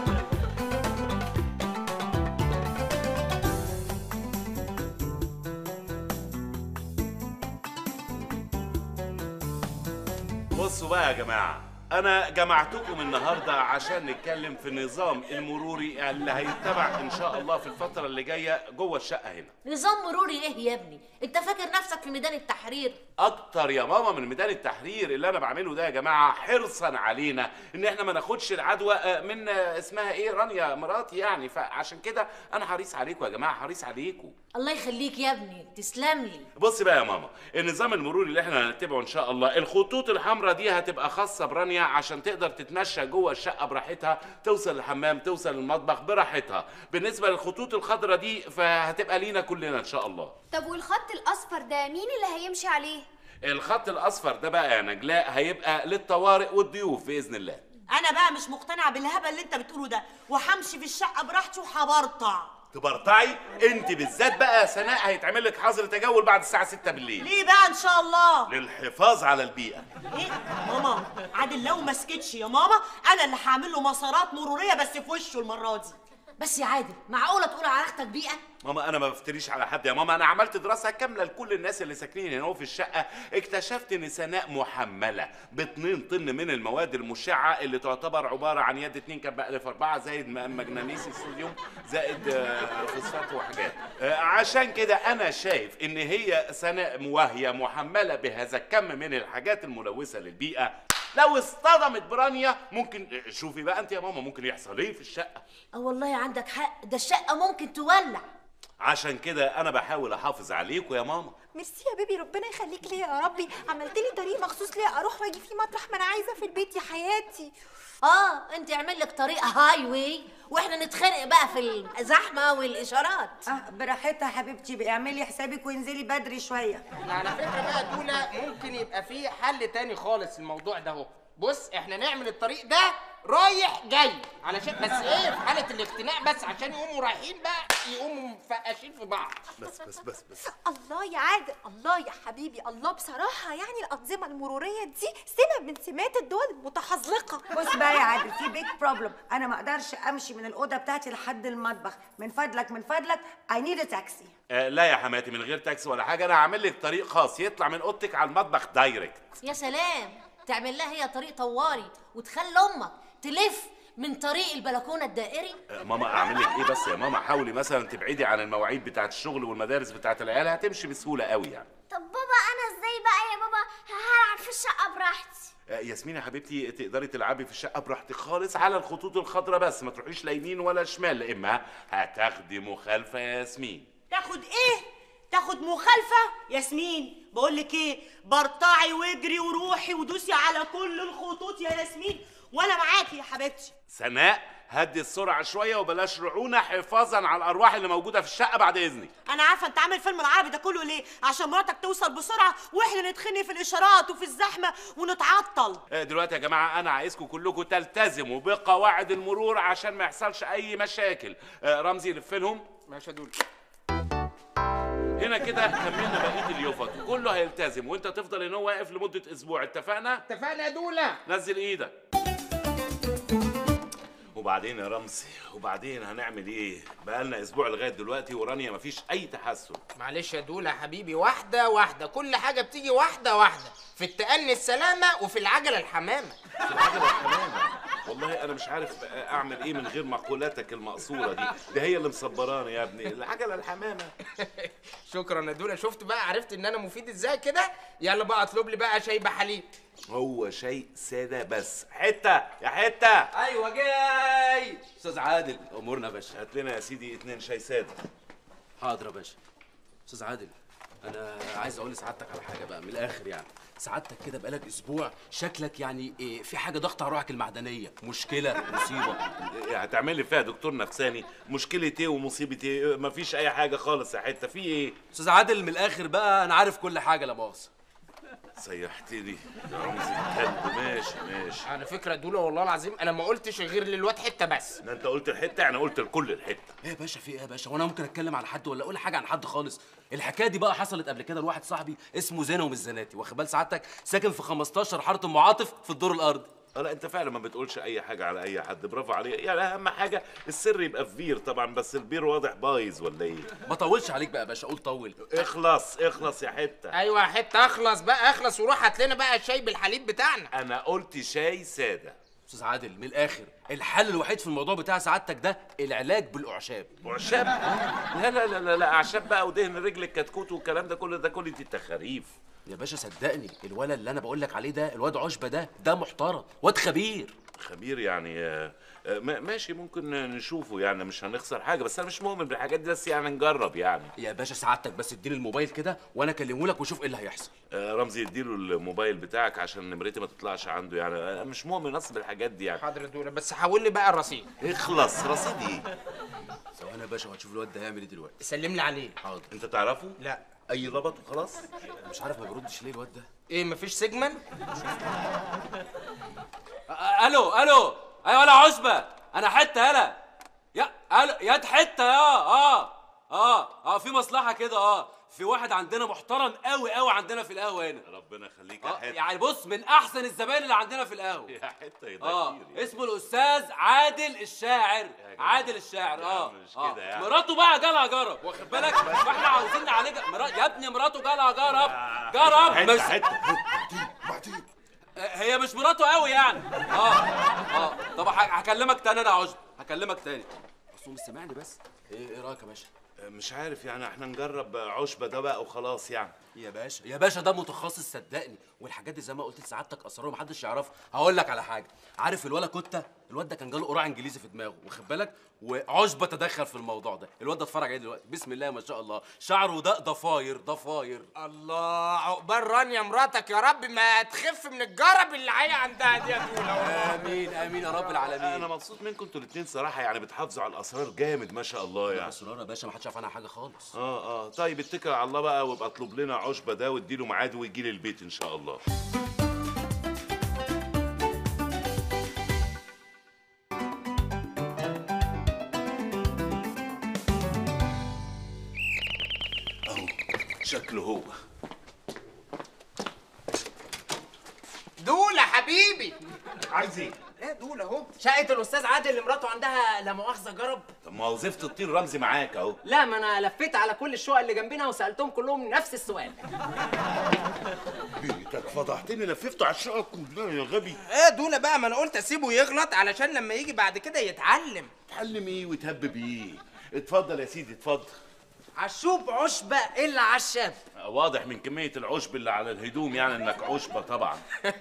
بصوا بقى يا جماعه انا جمعتكم النهارده عشان نتكلم في النظام المروري اللي هيتبع ان شاء الله في الفتره اللي جايه جوه الشقه هنا نظام مروري ايه يا ابني انت فاكر نفسك في ميدان التحرير اكتر يا ماما من ميدان التحرير اللي انا بعمله ده يا جماعه حرصا علينا ان احنا ما ناخدش العدوى آه، من آه، اسمها ايه رانيا مراتي يعني فعشان كده انا حريص عليكم يا جماعه حريص عليكم الله يخليك يا ابني تسلم لي بص بقى يا ماما النظام المروري اللي احنا هنتبعه ان شاء الله الخطوط الحمراء دي هتبقى خاصه برانيا عشان تقدر تتمشى جوه الشقه براحتها توصل الحمام توصل المطبخ براحتها بالنسبه للخطوط الخضراء دي فهتبقى لينا كلنا ان شاء الله طب والخط الاصفر ده مين اللي هيمشي عليه الخط الاصفر ده بقى يا نجلاء هيبقى للطوارئ والضيوف باذن الله انا بقى مش مقتنعه بالهبل اللي انت بتقوله ده وهمشي في الشقه براحتي وهبرطع تبرطعي انت بالذات بقى يا سناء هيتعمل لك حظر تجول بعد الساعه 6 بالليل ليه بقى ان شاء الله للحفاظ على البيئه ايه ماما عادل لو ما سكتش يا ماما انا اللي هعمل له مسارات مروريه بس في وشه المره دي بس يا عادل معقوله تقول على اختك بيئه ماما انا ما بفتريش على حد يا ماما انا عملت دراسه كامله لكل الناس اللي ساكنين هنا في الشقه اكتشفت ان سناء محمله ب 2 طن من المواد المشعه اللي تعتبر عباره عن يد 2 كب الف 4 زائد م- مغنيسي الصوديوم زائد آه، فوسفات وحاجات آه، عشان كده انا شايف ان هي سناء وهي محمله بهذا الكم من الحاجات الملوثه للبيئه لو اصطدمت برانيا ممكن شوفي بقى انت يا ماما ممكن يحصل ايه في الشقه اه والله عندك حق ده الشقه ممكن تولع عشان كده انا بحاول احافظ عليكم يا ماما ميرسي يا بيبي ربنا يخليك ليا يا ربي عملت لي طريق مخصوص ليا اروح واجي فيه مطرح ما انا عايزه في البيت يا حياتي اه انت اعمل لك طريق هاي واي واحنا نتخانق بقى في الزحمه والاشارات اه براحتها حبيبتي بقى اعملي حسابك وانزلي بدري شويه على فكره بقى دولا ممكن يبقى فيه حل تاني خالص الموضوع ده اهو بص احنا نعمل الطريق ده رايح جاي علشان بس ايه في حاله الاختناق بس عشان يقوموا رايحين بقى يقوموا مفقشين في بعض بس بس بس بس الله يا عادل الله يا حبيبي الله بصراحة يعني الأنظمة المرورية دي سمة من سمات الدول المتحزلقة بص بقى يا عادل في بيج بروبلم انا ما اقدرش امشي من الاوضه بتاعتي لحد المطبخ من فضلك من فضلك اي نيد ا تاكسي آه لا يا حماتي من غير تاكسي ولا حاجه انا هعمل لك طريق خاص يطلع من اوضتك على المطبخ دايركت يا سلام تعمل لها هي طريق طواري وتخلي امك تلف من طريق البلكونه الدائري آه ماما اعمل لك ايه بس يا ماما حاولي مثلا تبعدي عن المواعيد بتاعه الشغل والمدارس بتاعه العيال هتمشي بسهوله قوي يعني طب بابا انا ازاي بقى يا بابا هلعب في الشقه براحتي آه، ياسمين يا حبيبتي تقدري تلعبي في الشقه براحتك خالص على الخطوط الخضراء بس ما تروحيش لا يمين ولا شمال لا اما هتاخدي مخالفه يا ياسمين تاخد ايه تاخد مخالفه ياسمين بقول لك ايه برطعي واجري وروحي ودوسي على كل الخطوط يا ياسمين وانا معاكي يا حبيبتي سناء هدي السرعه شويه وبلاش رعونه حفاظا على الارواح اللي موجوده في الشقه بعد اذنك انا عارفه انت عامل فيلم العربي ده كله ليه عشان مراتك توصل بسرعه واحنا نتخني في الاشارات وفي الزحمه ونتعطل آه، دلوقتي يا جماعه انا عايزكم كلكم تلتزموا بقواعد المرور عشان ما يحصلش اي مشاكل آه، رمزي لف لهم ماشي يا دول هنا كده كملنا بقيه اليوفط كله هيلتزم وانت تفضل هنا واقف لمده اسبوع اتفقنا اتفقنا يا دوله نزل ايدك وبعدين يا رمزي وبعدين هنعمل ايه بقالنا اسبوع لغايه دلوقتي ورانيا مفيش اي تحسن معلش يا دوله يا حبيبي واحده واحده كل حاجه بتيجي واحده واحده في التأني السلامه وفي العجله الحمامه في العجله الحمامه والله انا مش عارف اعمل ايه من غير مقولاتك المقصوره دي دي هي اللي مصبراني يا ابني العجله الحمامه شكرا يا دوله شفت بقى عرفت ان انا مفيد ازاي كده يلا بقى اطلب لي بقى شاي بحليب هو شيء ساده بس حته يا حته ايوه جاي استاذ عادل امورنا يا باشا هات لنا يا سيدي اتنين شاي ساده حاضر يا باشا استاذ عادل انا عايز اقول لسعادتك على حاجه بقى من الاخر يعني سعادتك كده بقالك اسبوع شكلك يعني إيه في حاجه ضغط على روحك المعدنيه مشكله مصيبه هتعمل لي فيها دكتور نفساني مشكله ايه ومصيبه ايه مفيش اي حاجه خالص يا حته في ايه استاذ عادل من الاخر بقى انا عارف كل حاجه لا مؤاخذه سيحتني يا رمزي الكلب ماشي ماشي على فكره يا دوله والله العظيم انا ما قلتش غير للواد حته بس ده انت قلت الحته يعني قلت لكل الحته ايه يا باشا في ايه يا باشا وانا ممكن اتكلم على حد ولا اقول حاجه عن حد خالص الحكايه دي بقى حصلت قبل كده لواحد صاحبي اسمه زينه ومش زناتي واخد بال سعادتك ساكن في 15 حاره ام عاطف في الدور الارضي اه لا انت فعلا ما بتقولش اي حاجه على اي حد برافو عليك يعني اهم حاجه السر يبقى في بير طبعا بس البير واضح بايظ ولا ايه ما طولش عليك بقى يا باشا قول طول اخلص اخلص يا حته ايوه يا حته اخلص بقى اخلص وروح هات لنا بقى الشاي بالحليب بتاعنا انا قلت شاي ساده استاذ عادل من الاخر الحل الوحيد في الموضوع بتاع سعادتك ده العلاج بالاعشاب اعشاب لا لا لا لا, لا اعشاب بقى ودهن رجل الكتكوت والكلام ده كله ده كل دي تخاريف يا باشا صدقني الولد اللي انا بقول لك عليه ده الواد عشبه ده ده محترم واد خبير خبير يعني آه، آه، ما- ماشي ممكن نشوفه يعني مش هنخسر حاجه بس انا مش مؤمن بالحاجات دي بس يعني نجرب يعني يا باشا سعادتك بس اديني الموبايل كده وانا اكلمه لك وشوف ايه اللي هيحصل آه، رمزي اديله الموبايل بتاعك عشان نمرتي ما تطلعش عنده يعني انا مش مؤمن اصلا بالحاجات دي يعني حاضر يا دوله بس حول لي بقى الرصيد اخلص رصيد ايه ثواني يا باشا وهتشوف الواد ده هيعمل ايه دلوقتي سلم لي عليه حاضر انت تعرفه لا اي ضبط وخلاص أنا مش عارف ما بيردش ليه الواد ده ايه مفيش سيجمنت أ- الو الو ايوه انا عشبه انا حته يلا يا الو يا حته يا اه اه اه في مصلحه كده اه في واحد عندنا محترم قوي قوي عندنا في القهوه هنا ربنا يخليك يا آه حته يعني بص من احسن الزباين اللي عندنا في القهوه يا حته يا اه كتير اسمه الاستاذ عادل الشاعر عادل الشاعر يا اه عم مش آه. كده يعني. مراته بقى جالها جرب واخد بالك فاحنا عاوزين نعالجها مرا... يا ابني مراته جالها جرب جرب حته بس حته هي مش مراته قوي يعني اه اه طب ه- هكلمك تاني انا يا عشب هكلمك تاني بس هو مش سامعني بس ايه ايه رايك يا باشا مش عارف يعني احنا نجرب عشبه ده بقى وخلاص يعني يا باشا يا باشا ده متخصص صدقني والحاجات دي زي ما قلت لسعادتك اسرار محدش يعرفها هقول لك على حاجه عارف الولا كوتا الواد ده كان جاله قرع انجليزي في دماغه واخد بالك وعشبه تدخل في الموضوع ده الواد ده اتفرج عليه دلوقتي بسم الله ما شاء الله شعره ده ضفاير ضفاير الله عقبال رانيا مراتك يا رب ما تخف من الجرب اللي هي عندها دي يا دوله امين امين يا رب العالمين انا مبسوط منكم انتوا الاثنين صراحه يعني بتحافظوا على الاسرار جامد ما شاء الله يعني اسرار يا باشا ما حدش عارف عنها حاجه خالص اه اه طيب اتكل على الله بقى وابقى اطلب لنا عشبه ده واديله ميعاد ويجي لي البيت ان شاء الله شكله هو دولة حبيبي عايز ايه؟ ايه دولة اهو شقه الاستاذ عادل اللي مراته عندها لا مؤاخذه جرب طب ما وظيفه الطير رمزي معاك اهو لا ما انا لفيت على كل الشقق اللي جنبنا وسالتهم كلهم نفس السؤال بيتك فضحتني لففته على الشقه كلها يا غبي ايه دولة بقى ما انا قلت اسيبه يغلط علشان لما يجي بعد كده يتعلم اتعلم ايه وتهبب ايه اتفضل يا سيدي اتفضل عشوب عشبه الا عشاب واضح من كميه العشب اللي على الهدوم يعني انك عشبه طبعا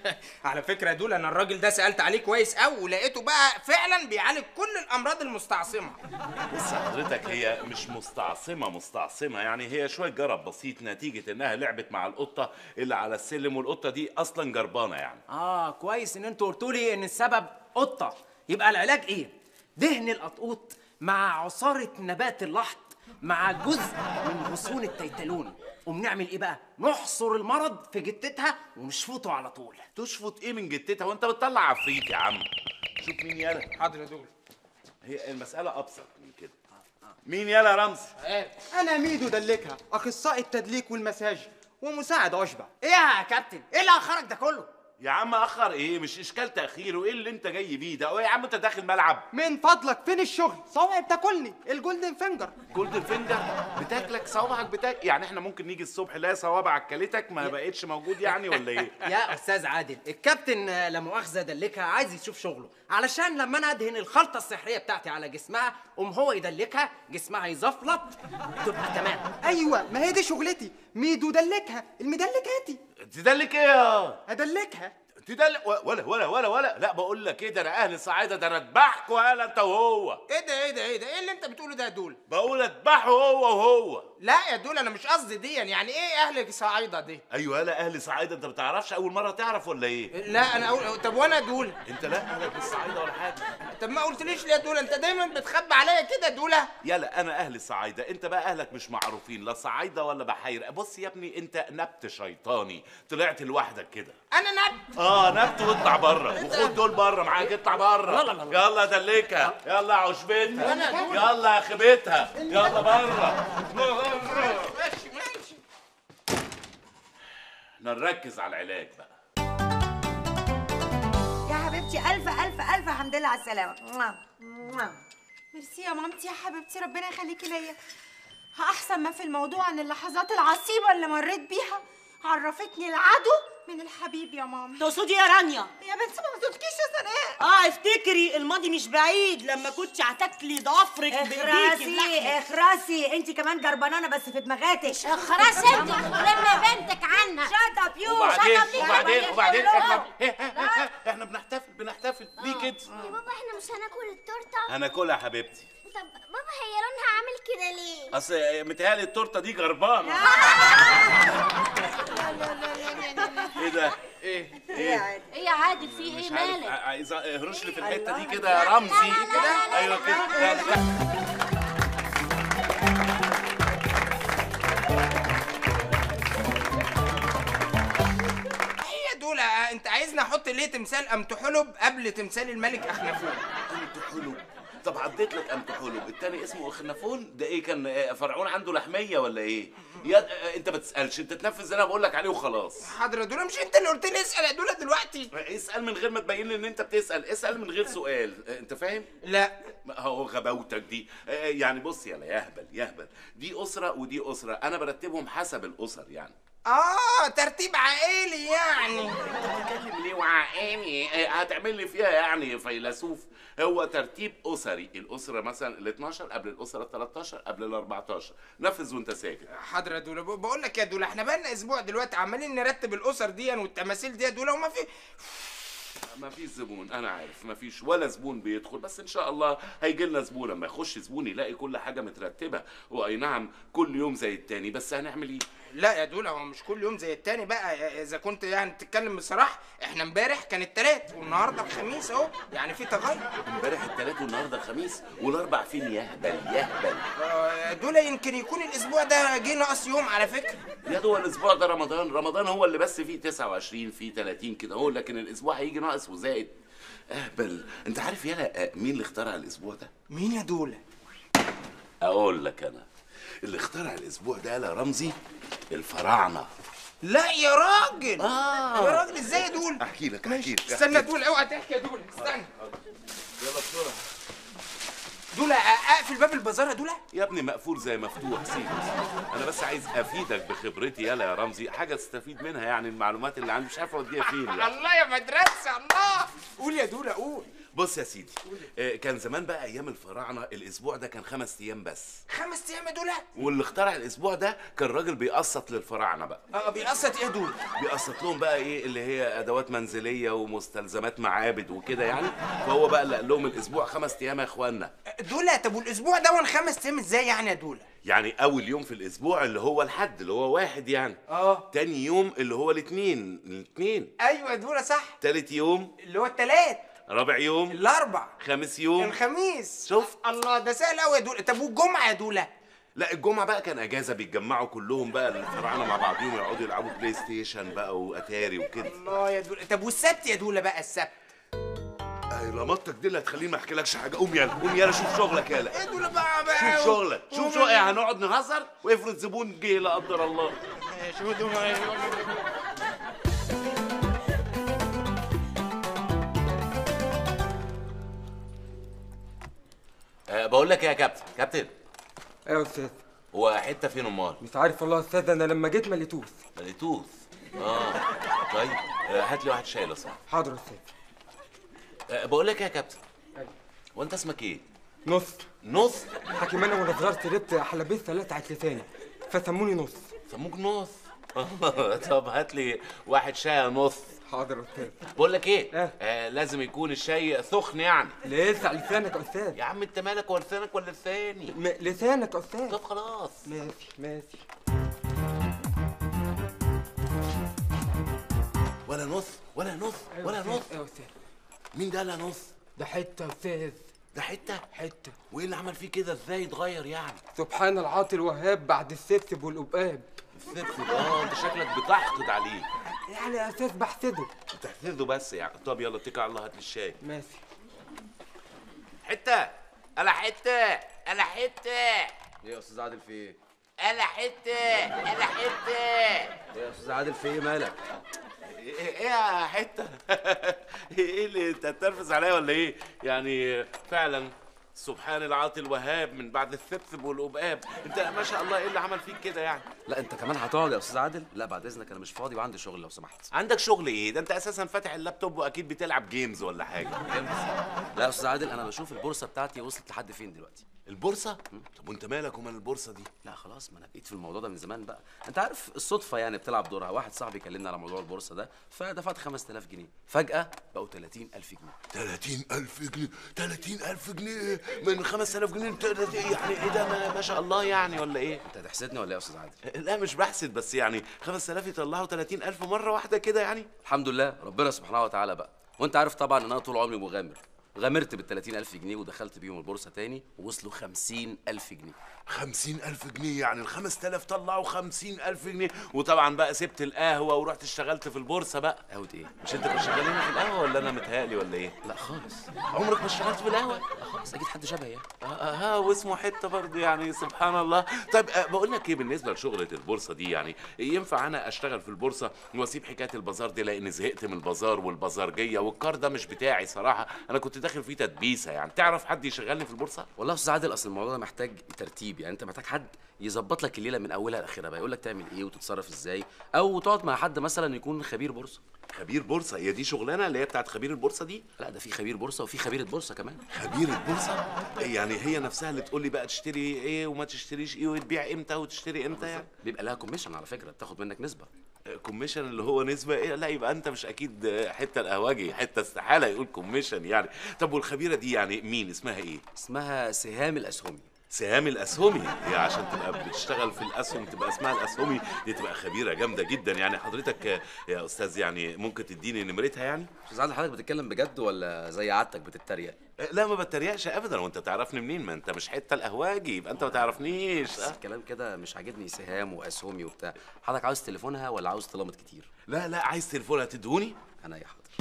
على فكرة يا دولة انا الراجل ده سألت عليه كويس قوي ولقيته بقى فعلا بيعالج كل الامراض المستعصمة بص حضرتك هي مش مستعصمه مستعصمه يعني هي شويه جرب بسيط نتيجه انها لعبت مع القطه اللي على السلم والقطه دي اصلا جربانه يعني اه كويس ان انتوا قلتوا لي ان السبب قطه يبقى العلاج ايه دهن القطقوط مع عصاره نبات اللحط مع جزء من غصون التيتالون وبنعمل ايه بقى نحصر المرض في جتتها ونشفطه على طول تشفط ايه من جتتها وانت بتطلع عفريت يا عم شوف مين يالا حاضر يا دولة هي المساله ابسط من كده مين يالا يا رمزي انا ميدو دلكها اخصائي التدليك والمساج ومساعد عشبه ايه يا كابتن ايه اللي اخرك ده كله يا عم اخر ايه مش اشكال تاخير وايه اللي انت جاي بيه ده ايه يا عم انت داخل ملعب من فضلك فين الشغل صوابعي بتاكلني الجولدن فينجر جولدن فينجر بتاكلك صوابعك بتاك يعني احنا ممكن نيجي الصبح نلاقي صوابعك كلتك ما بقتش موجود يعني ولا ايه يا استاذ عادل الكابتن آه، لا مؤاخذه دلكها عايز يشوف شغله علشان لما انا ادهن الخلطه السحريه بتاعتي على جسمها قوم هو يدلكها جسمها يزفلط تبقى تمام ايوه ما هي دي شغلتي ميدو دلكها المدلكاتي تدلك ايه يا ادلكها تدلك ولا ولا ولا ولا لا بقول لك ايه ده انا اهل الصعايده ده انا اذبحكوا يالا انت وهو ايه ده ايه ده ايه ده ايه اللي انت بتقوله ده يا دولة بقول اذبحه هو وهو لا يا دولة انا مش قصدي دي يعني ايه اهل صعيدة دي ايوه يالا اهل صعايده انت ما بتعرفش اول مره تعرف ولا ايه لا انا أقول طب وانا دولة انت لا اهلك مش صعايده ولا حاجه طب ما قلتليش ليه يا دولة انت دايما بتخبي عليا كده يا دولة يلا انا اهل الصعايده انت بقى اهلك مش معروفين لا صعايده ولا بحيره بص يا ابني انت نبت شيطاني طلعت لوحدك كده انا نبت اه نبت واطلع بره وخد دول بره معاك اطلع بره لا لا لا. يلا دلكها يلا عشبتها أنا دول. يلا خبتها يلا بره ماشي ماشي نركز على العلاج بقى يا حبيبتي الف الف الف حمد لله على السلامه موah. موah. ميرسي يا مامتي يا حبيبتي ربنا يخليكي ليا احسن ما في الموضوع ان اللحظات العصيبه اللي مريت بيها عرفتني العدو من الحبيب يا ماما تقصدي يا رانيا يا بنتي ما تقولكيش يا سناء اه افتكري الماضي مش بعيد لما كنت هتاكلي ضفرك بايديكي اخرسي بلحمة. اخرسي انت كمان جربانانه بس في دماغاتك خلاص انت لما بنتك عنها شات اب يو وبعدين شات اب وبعدين وبعدين احنا احنا بنحتفل بنحتفل ليه كده يا بابا احنا مش هناكل التورته هناكلها يا حبيبتي طب بابا هي لونها عامل كده ليه اصل متهيألي التورته دي جربانه ايه ده ايه ايه ايه يا عادل في ايه مش عارف مالك ع- عايز اهرش لي في الحته دي كده يا رمزي كده ايوه كده لا، لا. ايه يا دولة انت عايزني احط ليه تمثال امت حلب قبل تمثال الملك اخنفون انت حلو طب عديت لك انت حلو التاني اسمه اخنفون ده ايه كان آه، فرعون عنده لحميه ولا ايه يا آه، انت ما تسالش انت تنفذ اللي انا بقول لك عليه وخلاص حاضر يا دولة مش انت اللي قلت لي اسال يا دولة دلوقتي اسال من غير ما تبين لي ان انت بتسال اسال من غير سؤال آه، انت فاهم لا ما هو غباوتك دي آه، يعني بص يلا يهبل يهبل دي اسره ودي اسره انا برتبهم حسب الاسر يعني اه ترتيب عائلي يعني بتتكلم ليه وعائلي آه، هتعمل لي فيها يعني فيلسوف هو ترتيب اسري الاسره مثلا ال 12 قبل الاسره ال 13 قبل ال 14 نفذ وانت ساكت حاضر يا دولة ب- بقول لك يا دولة احنا بقالنا اسبوع دلوقتي عمالين نرتب الاسر دي والتماثيل دي يا دولة وما في ما فيش زبون انا عارف ما فيش ولا زبون بيدخل بس ان شاء الله هيجي لنا زبون لما يخش زبون يلاقي كل حاجه مترتبه واي نعم كل يوم زي التاني بس هنعمل ايه لا يا دولة هو مش كل يوم زي التاني بقى اذا كنت يعني تتكلم بصراحة احنا امبارح كان التلات والنهارده الخميس اهو يعني في تغير امبارح التلات والنهارده الخميس والاربع فين يهبل يهبل آه، دولة يمكن يكون الاسبوع ده جه ناقص يوم على فكرة يا دول الاسبوع ده رمضان رمضان هو اللي بس فيه 29 فيه 30 كده هو لكن الاسبوع هيجي ناقص وزائد اهبل انت عارف يالا آه، مين اللي اخترع الاسبوع ده مين يا دولة اقول لك انا اللي اخترع الاسبوع ده يا رمزي الفراعنه لا يا راجل آه. يا راجل ازاي يا دول احكي لك احكي لك استنى يا دول اوعى تحكي يا دول استنى يلا بسرعه دول اقفل باب البازار يا دول يا ابني مقفول زي مفتوح سيبه انا بس عايز افيدك بخبرتي يلا يا رمزي حاجه تستفيد منها يعني المعلومات اللي عندي مش عارف اوديها فين يعني. الله يا مدرسه الله قول يا دول قول بص يا سيدي آه، كان زمان بقى ايام الفراعنه الاسبوع ده كان خمس ايام بس خمس ايام يا دول واللي اخترع الاسبوع ده كان راجل بيقسط للفراعنه بقى اه بيقسط ايه يا دول بيقسط لهم بقى ايه اللي هي ادوات منزليه ومستلزمات معابد وكده يعني فهو بقى اللي قال لهم الاسبوع خمس ايام يا اخوانا دول طب والاسبوع ده وان خمس ايام ازاي يعني يا دول يعني اول يوم في الاسبوع اللي هو الحد اللي هو واحد يعني اه تاني يوم اللي هو الاثنين الاثنين ايوه يا دول صح تالت يوم اللي هو التلات رابع يوم الاربع خامس يوم الخميس شفت الله ده سهل قوي يا دول طب والجمعه يا دول لا الجمعة بقى كان اجازة بيتجمعوا كلهم بقى الفراعنة مع بعضهم يقعدوا يلعبوا بلاي ستيشن بقى واتاري وكده الله يا دول طب والسبت يا دول بقى السبت اي لمطتك دي اللي هتخليني ما احكيلكش حاجة قوم يلا قوم يلا شوف شغلك يلا ايه دول بقى بقى شوف شغلك شوف شغلك يعني هنقعد نهزر وافرض زبون جه لا قدر الله شو دول أه بقول لك ايه يا كابتن كابتن ايوه يا استاذ هو حتة فين امال مش عارف والله يا استاذ انا لما جيت ما لقيتوش ما لقيتوش اه طيب آه، هات لي واحد شاي لو سمحت حاضر يا استاذ أه بقول لك ايه يا كابتن هو انت اسمك ايه نص نص حكيم انا وانا صغير شربت حلبية ثلاثة لساني فسموني نص سموك نص طب هات لي واحد شاي نص حاضر يا استاذ بقول لك ايه آه لازم يكون الشاي سخن يعني لسه لسانك يا استاذ يا عم انت مالك ولا لسانك ولا لساني م... لسانك يا استاذ طب خلاص ماشي ماشي ولا نص ولا نص ولا نص ايوه يا استاذ مين ده لا نص ده حته يا استاذ ده حته حته وايه اللي عمل فيه كده ازاي اتغير يعني سبحان العاطي الوهاب بعد السبسب والقباب السبسب اه انت شكلك بتحقد عليه يعني يا استاذ بحسده بتحسده بس يعني طب يلا اتكل على الله هات لي الشاي ماشي حته انا حته انا حته ايه يا استاذ عادل في ايه؟ انا حته انا حته ايه يا استاذ عادل في ايه مالك؟ ايه إيه يا حته ايه اللي انت هتنرفز عليا ولا ايه يعني فعلا سبحان العاطي الوهاب من بعد الثبثب والقباب انت ما شاء الله ايه اللي عمل فيك كده يعني لا انت كمان هتقعد يا استاذ عادل؟ لا بعد اذنك انا مش فاضي وعندي شغل لو سمحت عندك شغل ايه ده انت اساسا فاتح اللابتوب واكيد بتلعب جيمز ولا حاجه لا يا استاذ عادل انا بشوف البورصه بتاعتي وصلت لحد فين دلوقتي البورصه طب وانت مالك ومال البورصه دي لا خلاص ما انا بقيت في الموضوع ده من زمان بقى انت عارف الصدفه يعني بتلعب دورها واحد صاحبي كلمني على موضوع البورصه ده فدفعت 5000 جنيه فجاه بقوا 30000 جنيه 30000 جنيه 30000 جنيه من 5000 جنيه انت يعني ايه ده ما, ما شاء الله يعني ولا ايه انت هتحسدني ولا ايه يا استاذ عادل لا مش بحسد بس يعني 5000 يطلعوا 30000 مره واحده كده يعني الحمد لله ربنا سبحانه وتعالى بقى وانت عارف طبعا ان انا طول عمري مغامر غامرت بال 30000 جنيه ودخلت بيهم البورصه تاني ووصلوا 50000 جنيه 50000 جنيه يعني ال 5000 طلعوا 50000 جنيه وطبعا بقى سبت القهوه ورحت اشتغلت في البورصه بقى قهوه ايه مش انت كنت شغال هنا في القهوه ولا انا متهيألي ولا ايه لا خالص عمرك ما اشتغلت في القهوه لا خالص اكيد حد شبهي يعني ها واسمه حته برضه يعني سبحان الله طيب آه، بقول لك ايه بالنسبه لشغله البورصه دي يعني ينفع انا اشتغل في البورصه واسيب حكايه البازار دي لان زهقت من البازار والبازارجيه والكار ده مش بتاعي صراحه انا كنت داخل فيه تدبيسه يعني تعرف حد يشغلني في البورصه والله يا استاذ عادل اصل الموضوع ده محتاج ترتيب يعني انت محتاج حد يظبط لك الليله من اولها لاخرها بقى يقول لك تعمل ايه وتتصرف ازاي او تقعد مع حد مثلا يكون خبير بورصه خبير بورصه هي دي شغلانه اللي هي بتاعت خبير البورصه دي لا ده في خبير بورصه وفي خبيره بورصه كمان خبير البورصه يعني هي نفسها اللي تقول لي بقى تشتري ايه وما تشتريش ايه وتبيع امتى وتشتري امتى يعني بيبقى لها كوميشن على فكره بتاخد منك نسبه كوميشن اللي هو نسبه ايه لا يبقى انت مش اكيد حته القهوجي حته استحاله يقول كوميشن يعني طب والخبيره دي يعني مين اسمها ايه اسمها سهام الاسهمي سهام الاسهمي هي عشان تبقى بتشتغل في الاسهم تبقى اسمها الاسهمي دي تبقى خبيره جامده جدا يعني حضرتك يا استاذ يعني ممكن تديني نمرتها يعني استاذ عادل حضرتك بتتكلم بجد ولا زي عادتك بتتريق لا ما بتريقش ابدا وانت تعرفني منين ما انت مش حته القهواجي يبقى انت ما تعرفنيش بس الكلام كده مش عاجبني سهام واسهمي وبتاع حضرتك عاوز تليفونها ولا عاوز تلمط كتير لا لا عايز تليفونها تدوني انا يا حاضر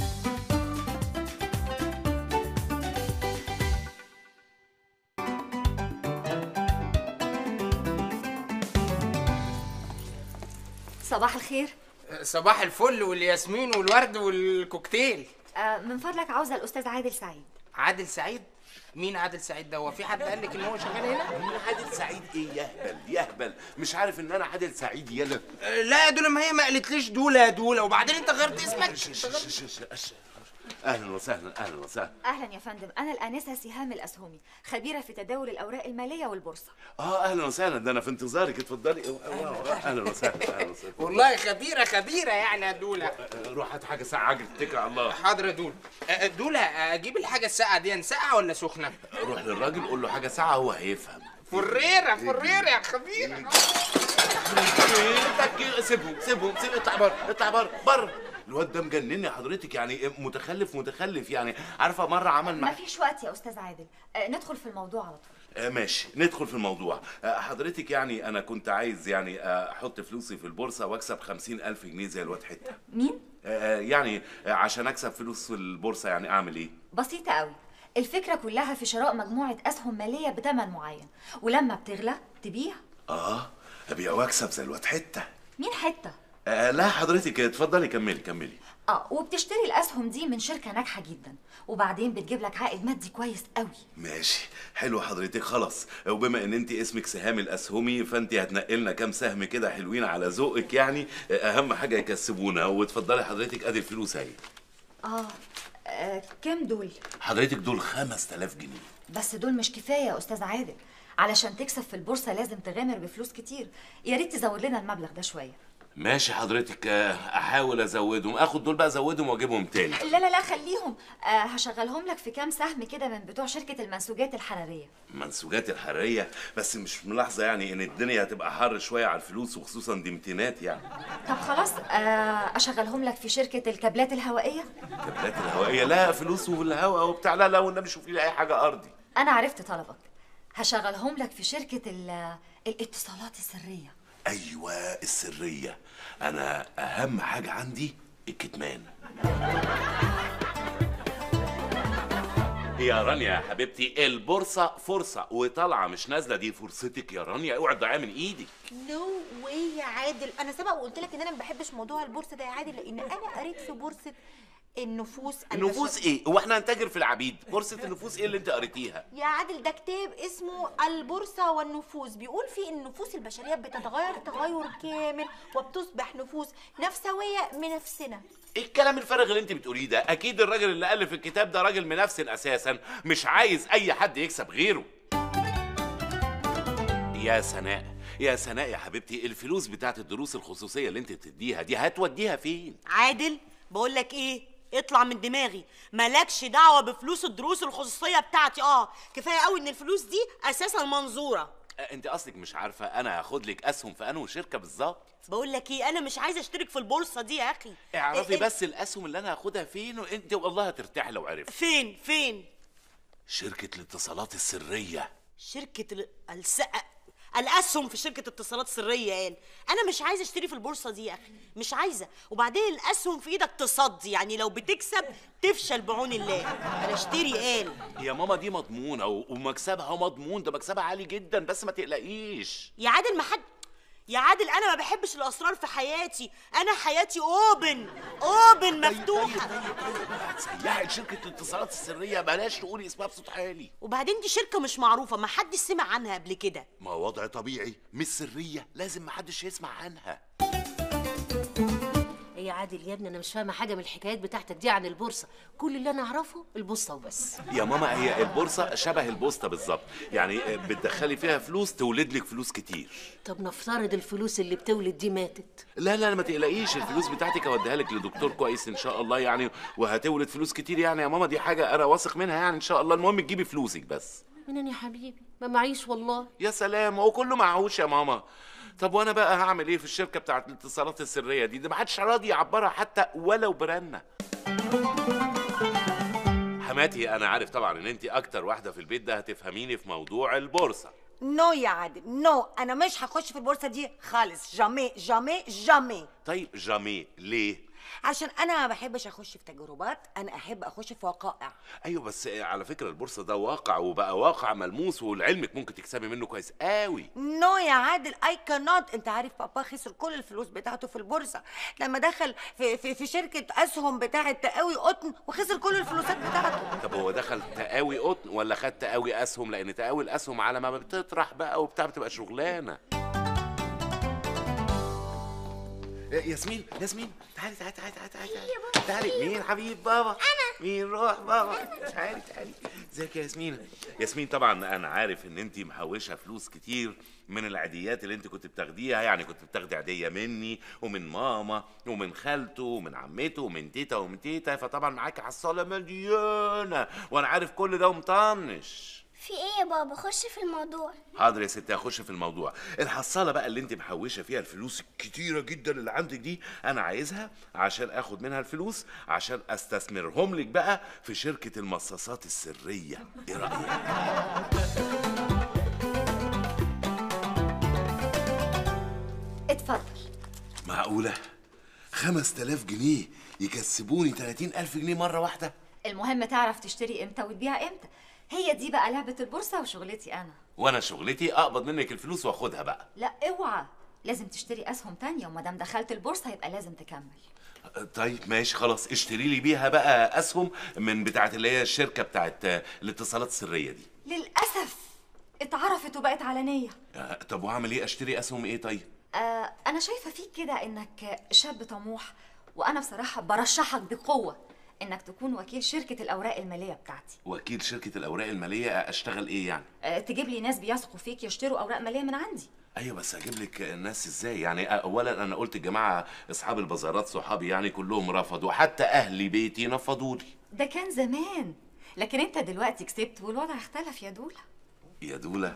صباح الخير صباح الفل والياسمين والورد والكوكتيل آه من فضلك عاوزه الاستاذ عادل سعيد عادل سعيد مين عادل سعيد ده هو في حد قال لك ان هو شغال هنا مين عادل سعيد ايه يهبل يهبل مش عارف ان انا عادل سعيد يلا آه، لا يا دوله ما هي ما قالتليش دوله يا دوله وبعدين انت غيرت اسمك اهلا وسهلا اهلا وسهلا اهلا يا فندم انا الانسه سهام الاسهمي خبيره في تداول الاوراق الماليه والبورصه اه اهلا وسهلا ده انا في انتظارك اتفضلي اهلا وسهلا اهلا وسهلا والله خبيره خبيره يعني يا دوله روح هات حاجه ساعه عجل اتكل على الله حاضر يا دوله آه، دوله اجيب الحاجه الساقعه دي ساقعه ولا سخنه روح للراجل قول له حاجه ساعه هو هيفهم فريره فريره يا خبيره سيبهم سيبهم سيبهم اطلع بره اطلع بره بره الواد ده مجنني حضرتك يعني متخلف متخلف يعني عارفه مره عمل مع مفيش وقت يا استاذ عادل آه ندخل في الموضوع على طول آه، ماشي ندخل في الموضوع آه، حضرتك يعني انا كنت عايز يعني آه، احط فلوسي في البورصه واكسب خمسين الف جنيه زي الواد حته مين آه، يعني آه، عشان اكسب فلوس في البورصه يعني اعمل ايه بسيطه قوي الفكره كلها في شراء مجموعه اسهم ماليه بثمن معين ولما بتغلى تبيع اه ابيع واكسب زي الواد حته مين حته آه لا حضرتك اتفضلي كملي كملي اه وبتشتري الاسهم دي من شركه ناجحه جدا وبعدين بتجيب لك عائد مادي كويس قوي ماشي حلو حضرتك خلاص وبما ان انت اسمك سهام الاسهمي فانت هتنقلنا كام سهم كده حلوين على ذوقك يعني اهم حاجه يكسبونا واتفضلي حضرتك ادي الفلوس اهي آه. اه كام دول حضرتك دول 5000 جنيه بس دول مش كفايه يا استاذ عادل علشان تكسب في البورصه لازم تغامر بفلوس كتير يا ريت تزود لنا المبلغ ده شويه ماشي حضرتك آه، احاول ازودهم اخد دول بقى ازودهم واجيبهم تاني لا لا لا خليهم آه هشغلهم لك في كام سهم كده من بتوع شركه المنسوجات الحراريه منسوجات الحراريه بس مش ملاحظه يعني ان الدنيا هتبقى حر شويه على الفلوس وخصوصا دي امتينات يعني طب خلاص آه اشغلهم لك في شركه الكابلات الهوائيه كابلات الهوائيه لا فلوس والهواء وبتاع لا لا والنبي شوفي لي اي حاجه ارضي انا عرفت طلبك هشغلهم لك في شركه ال- الاتصالات السريه ايوه السريه انا اهم حاجه عندي الكتمان يا رانيا يا حبيبتي البورصه فرصه وطالعه مش نازله دي فرصتك يا رانيا اوعي تضيعيها من ايدك نو واي يا عادل انا سبق وقلت لك ان انا ما بحبش موضوع البورصه ده يا عادل لان انا قريت في بورصه النفوس النفوس ايه هو احنا هنتاجر في العبيد بورصه النفوس ايه اللي انت قريتيها يا عادل ده كتاب اسمه البورصة والنفوس بيقول فيه ان النفوس البشرية بتتغير تغير كامل وبتصبح نفوس نفسوية منافسنا ايه الكلام الفارغ اللي انت بتقوليه ده اكيد الراجل اللي الف الكتاب ده راجل منافسن اساسا مش عايز اي حد يكسب غيره يا سناء يا سناء يا حبيبتي الفلوس بتاعت الدروس الخصوصيه اللي انت بتديها دي هتوديها فين عادل بقول لك ايه اطلع من دماغي مالكش دعوه بفلوس الدروس الخصوصيه بتاعتي اه كفايه قوي ان الفلوس دي اساسا منظوره أه، انت اصلك مش عارفه انا هاخد لك اسهم في انه شركه بالظبط بقول لك ايه انا مش عايزه اشترك في البورصه دي يا اخي اعرفي إيه- بس الاسهم اللي انا هاخدها فين وانت والله هترتاحي لو عرفت فين فين شركه الاتصالات السريه شركه ال... الس... الاسهم في شركه اتصالات سريه قال انا مش عايزه اشتري في البورصه دي يا اخي مش عايزه وبعدين الاسهم في ايدك تصدي يعني لو بتكسب تفشل بعون الله انا اشتري قال يا ماما دي مضمونه و- ومكسبها مضمون ده مكسبها عالي جدا بس ما تقلقيش يا عادل ما حد يا عادل انا ما بحبش الاسرار في حياتي انا حياتي اوبن اوبن مفتوحه سيحي شركه الاتصالات السريه بلاش تقولي اسمها بصوت عالي وبعدين دي شركه مش معروفه ما حدش سمع عنها قبل كده ما وضع طبيعي مش سريه لازم محدش يسمع عنها ايه يا عادل يا ابني انا مش فاهمه حاجه من الحكايات بتاعتك دي عن البورصه كل اللي انا اعرفه البورصه وبس يا ماما هي البورصه شبه البوسطه بالظبط يعني بتدخلي فيها فلوس تولد لك فلوس كتير طب نفترض الفلوس اللي بتولد دي ماتت لا لا ما تقلقيش الفلوس بتاعتك اوديها لك لدكتور كويس ان شاء الله يعني وهتولد فلوس كتير يعني يا ماما دي حاجه انا واثق منها يعني ان شاء الله المهم تجيبي فلوسك بس منين يا حبيبي ما معيش والله يا سلام هو كله معهوش يا ماما طب وانا بقى هعمل ايه في الشركه بتاعت الاتصالات السريه دي ده ما حدش راضي يعبرها حتى ولو برنه حماتي انا عارف طبعا ان انت اكتر واحده في البيت ده هتفهميني في موضوع البورصه نو يا عادل نو انا مش هخش في البورصه دي خالص جامي جامي جامي طيب جامي ليه عشان انا ما بحبش اخش في تجربات انا احب اخش في وقائع ايوه بس على فكره البورصه ده واقع وبقى واقع ملموس ولعلمك ممكن تكسبي منه كويس قوي نو يا عادل اي كانوت انت عارف بابا خسر كل الفلوس بتاعته في البورصه لما دخل في في, في شركه اسهم بتاعه تقاوي قطن وخسر كل الفلوسات بتاعته طب هو دخل تقاوي قطن ولا خد تقاوي اسهم لان تقاوي الاسهم على ما بتطرح بقى وبتاع بتبقى شغلانه إيه، ياسمين ياسمين تعالي تعالي تعالي تعالي تعالي تعالي تعالي مين حبيب بابا انا مين روح بابا تعالي تعالي ازيك يا ياسمين ياسمين طبعا انا عارف ان انت محوشه فلوس كتير من العيديات اللي انت كنت بتاخديها يعني كنت بتاخدي عيديه مني ومن ماما ومن خالته ومن عمته ومن تيتا ومن تيتا فطبعا معاكي حصاله مليانه وانا عارف كل ده ومطنش في ايه يا بابا خش في الموضوع حاضر يا ستي هخش في الموضوع الحصاله بقى اللي انت محوشه فيها الفلوس الكتيره جدا اللي عندك دي انا عايزها عشان اخد منها الفلوس عشان استثمرهم لك بقى في شركه المصاصات السريه ايه رايك اتفضل معقوله 5000 جنيه يكسبوني 30000 جنيه مره واحده المهم تعرف تشتري امتى وتبيع امتى هي دي بقى لعبة البورصة وشغلتي أنا وانا شغلتي اقبض منك الفلوس واخدها بقى لا اوعى لازم تشتري أسهم تانية وما دام دخلت البورصة يبقى لازم تكمل طيب ماشي خلاص اشتري لي بيها بقى اسهم من بتاعت اللي هي الشركه بتاعت الاتصالات السريه دي للأسف اتعرفت وبقت علنية آه، طب واعمل ايه اشتري اسهم ايه طيب آه أنا شايفة فيك كده إنك شاب طموح وأنا بصراحة برشحك بقوة إنك تكون وكيل شركة الأوراق المالية بتاعتي وكيل شركه الاوراق الماليه اشتغل ايه يعني آه تجيب لي ناس بيثقوا فيك يشتروا أوراق مالية من عندي ايوه بس اجيب لك الناس ازاي يعني اولا انا قلت الجماعه اصحاب البازارات صحابي يعني كلهم رفضوا حتى اهلي بيتي نفضوا لي ده كان زمان لكن انت دلوقتي كسبت والوضع اختلف يا دولة يا دوله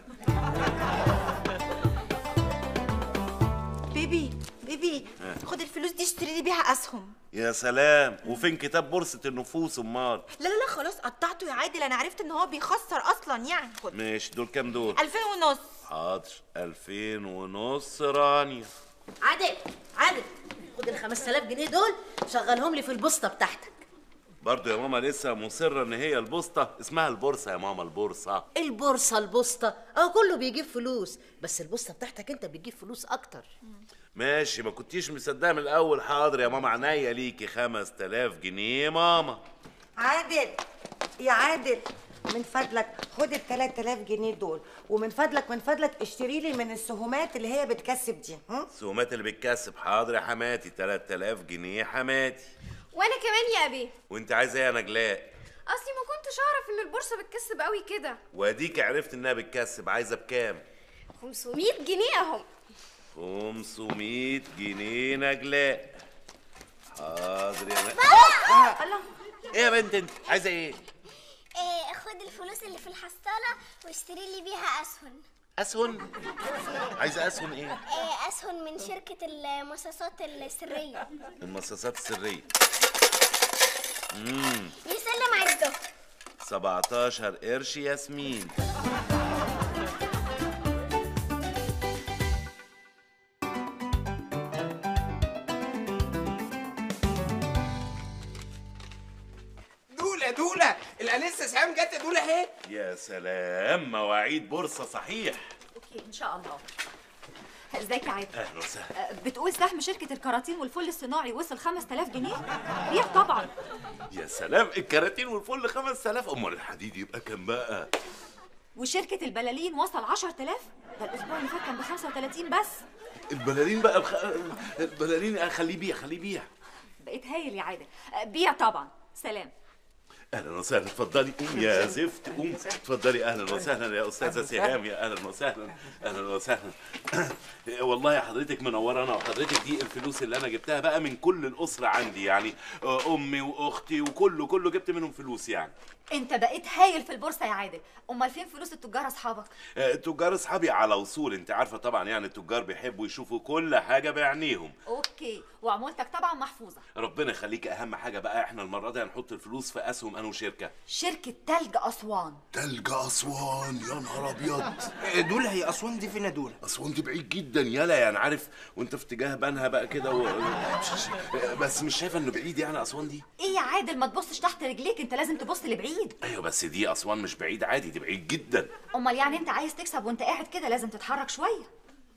بيبي بيبي آه. خد الفلوس دي اشتري لي بيها اسهم يا سلام وفين كتاب بورصه النفوس امال لا لا لا خلاص قطعته يا عادل انا عرفت ان هو بيخسر اصلا يعني خد ماشي دول كام دول 2000 ونص حاضر 2000 ونص رانيا عادل عادل خد ال 5000 جنيه دول شغلهم لي في البوسطه بتاعتك برضو يا ماما لسه مصره ان هي البوسطه اسمها البورصه يا ماما البورصه البورصه البوسطه اه كله بيجيب فلوس بس البوسطه بتاعتك انت بتجيب فلوس اكتر ماشي ما كنتيش مصدقه من الاول حاضر يا ماما عينيا ليكي 5000 جنيه ماما عادل يا عادل من فضلك خد ال 3000 جنيه دول ومن فضلك من فضلك اشتري لي من السهومات اللي هي بتكسب دي ها سهومات اللي بتكسب حاضر يا حماتي 3000 جنيه يا حماتي وانا كمان يا ابي وانت عايزه ايه يا نجلاء اصلي ما كنتش اعرف ان البورصه بتكسب قوي كده واديك عرفت انها بتكسب عايزه بكام 500 جنيه اهم 500 جنيه نجلاء حاضر يا ن... الله ايه يا بنت انت عايزه ايه إيه خد الفلوس اللي في الحصالة واشتري لي بيها أسهم اسهم عايزه اسهم ايه إيه أسهم من شركة المصاصات السرية المصاصات السريه امم يسلم على الدكتور 17 قرش ياسمين دولة دولة الأنسة سهام جت يا دولة اهي يا سلام مواعيد بورصه صحيح اوكي ان شاء الله ازيك يا عادل اهلا وسهلا آه، بتقول سهم شركة الكراتين والفل الصناعي وصل 5000 جنيه؟ بيع طبعا يا سلام الكراتين والفل 5000 امال الحديد يبقى كام بقى وشركة البلالين وصل 10000 ده الأسبوع اللي فات كان ب 35 بس البلالين بقى بخ... البلالين خليه يبيع خليه يبيع بقيت هايل يا عادل آه، بيع طبعا سلام اهلا وسهلا اتفضلي قوم يا زفت قوم اتفضلي اهلا وسهلا يا استاذه سهام يا اهلا وسهلا اهلا وسهلا والله يا حضرتك منوره انا وحضرتك دي الفلوس اللي انا جبتها بقى من كل الاسره عندي يعني آه، امي واختي وكله كله جبت منهم فلوس يعني انت بقيت هايل في البورصة يا عادل امال فين فلوس التجار اصحابك آه، التجار اصحابي على وصول انت عارفه طبعا يعني التجار بيحبوا يشوفوا كل حاجه بعينيهم اوكي وعمولتك طبعا محفوظة ربنا يخليك اهم حاجه بقى احنا المره دي هنحط الفلوس في اسهم انا انه شركه شركة تلج أسوان تلج اسوان يا نهار ابيض دول هي اسوان دي فين دول اسوان دي بعيد جدا يالا يعني عارف وانت في اتجاه بنها بقى كده و... بس مش شايفه انه بعيد يعني اسوان دي إيه يا عادل ما تبصش تحت رجليك أنت لازم تبص لبعيد ايوه بس دي اسوان مش بعيد عادي دي بعيد جدا أمال يعني أنت عايز تكسب وأنت قاعد كده لازم تتحرك شوية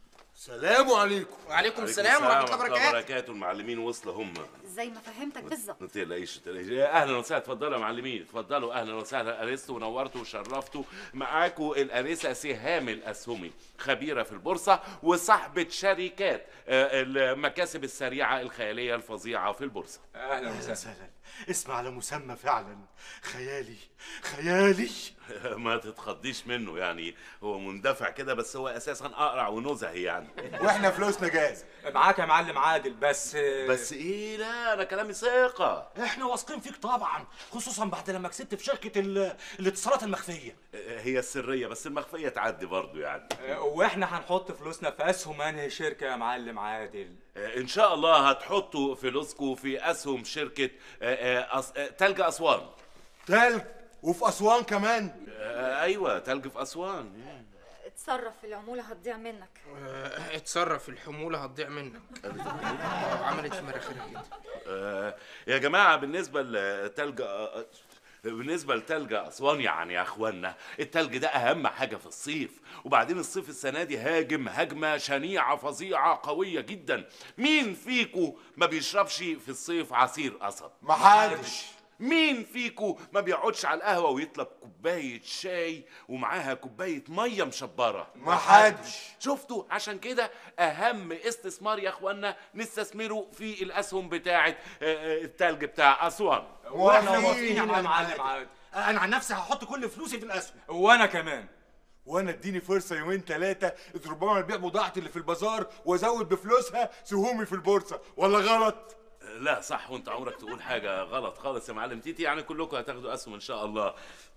سلام عليكم وعليكم السلام ورحمه الله وبركاته وبركاته المعلمين وصلوا هم زي ما فهمتك بالظبط ما تقلقيش ما تقلقيش اهلا وسهلا اتفضلوا يا معلمين اتفضلوا اهلا وسهلا انستوا ونورتوا وشرفتوا معاكم الانسه سهام الاسهمي خبيره في البورصه وصاحبه شركات آه، المكاسب السريعه الخياليه الفظيعه في البورصه اهلا وسهلا اسم على مسمى فعلا خيالي خيالي ما تتخضيش منه يعني هو مندفع كده بس هو اساسا اقرع ونزهي يعني واحنا فلوسنا جاهزه معاك يا معلم عادل بس بس ايه لا انا كلامي ثقه احنا واثقين فيك طبعا خصوصا بعد لما كسبت في شركه ال- الاتصالات المخفيه هي السريه بس المخفيه تعدي برضو يعني واحنا هنحط فلوسنا في اسهم انهي شركه يا معلم عادل ان شاء الله هتحطوا فلوسكم في اسهم شركه آه، آه، أس- آه، تلج اسوان تلج وفي اسوان كمان آه، ايوه تلج في اسوان اتصرف في العمولة هتضيع منك آه، اتصرف الحموله هتضيع منك آه، عملت في مناخيرها كده آه، يا جماعه بالنسبه لتلج آه، بالنسبه لتلج اسوان يعني يا اخوانا التلج ده اهم حاجه في الصيف وبعدين الصيف السنه دي هاجم هجمه شنيعه فظيعه قويه جدا مين فيكو ما بيشربش في الصيف عصير قصب محدش مين فيكو ما بيقعدش على القهوه ويطلب كوبايه شاي ومعاها كوبايه ميه مشبره محدش. شفتوا عشان كده اهم استثمار يا اخوانا نستثمره في الاسهم بتاعه آه، آه، التلج بتاع اسوان واحنا موافقين يا معلم عادل انا عن نفسي هحط كل فلوسي في الاسهم وانا كمان وانا اديني فرصه يومين ثلاثه ربما ابيع بضاعتي اللي في البازار وازود بفلوسها سهومي في البورصه ولا غلط لا صح وانت عمرك تقول حاجه غلط خالص يا معلم تيتي يعني كلكم هتاخدوا اسهم ان شاء الله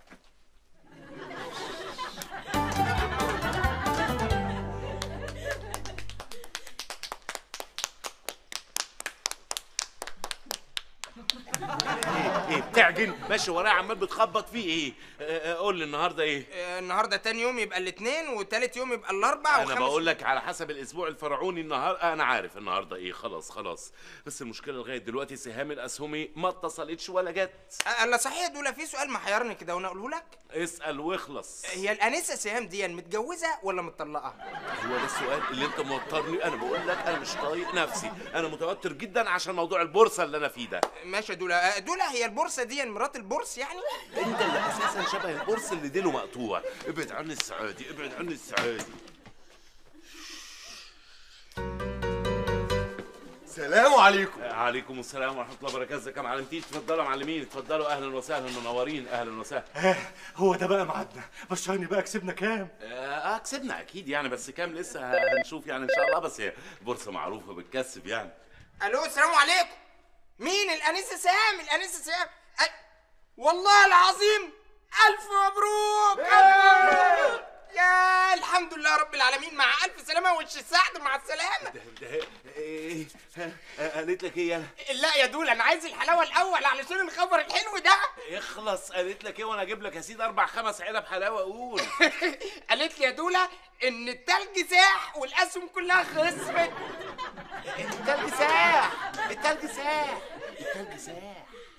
ايه ايه بتعجن ماشي ورايا عمال بتخبط فيه ايه آه، آه، قول لي النهارده ايه آه، النهارده تاني يوم يبقى الاثنين وتالت يوم يبقى الاربع انا وخامس بقول لك على حسب الاسبوع الفرعوني النهار انا عارف النهارده ايه خلاص خلاص بس المشكله لغايه دلوقتي سهام الاسهمي ما اتصلتش ولا جت آه، الا صحيح دول في سؤال محيرني كده وانا اقوله لك اسال واخلص هي الانسه سهام دي متجوزه ولا مطلقه هو ده السؤال اللي انت موترني انا بقول لك انا مش طايق نفسي انا متوتر جدا عشان موضوع البورصه اللي انا فيه ده ماشي يا دولا آه، دولا هي البورصه دي مرات البورس يعني انت اللي اساسا شبه البورصه اللي ديله مقطوع ابعد عني السعادي ابعد عني السعادي سلام عليكم عليكم السلام ورحمه الله وبركاته ازيك يا معلم تيجي اتفضلوا يا معلمين اتفضلوا اهلا وسهلا منورين اهلا وسهلا آه، هو ده بقى ميعادنا بشرني بقى كسبنا كام اه كسبنا اكيد يعني بس كام لسه هنشوف يعني ان شاء الله بس هي البورصه معروفه بتكسب يعني الو السلام عليكم مين الانسه سهام الانسه سهام أ... والله العظيم الف مبروك الف مبروك يا الحمد لله رب العالمين مع الف سلامه وش السعد مع السلامه ده ايه ها، قالت لك ايه يالا لا يا دول انا عايز الحلاوه الاول علشان الخبر الحلو ده اخلص قالت لك ايه وانا اجيب لك يا سيدي اربع خمس علب حلاوه قول قالت لي يا دولا ان التلج ساح والاسهم كلها خسرت التلج ساح التلج ساح التلج ساح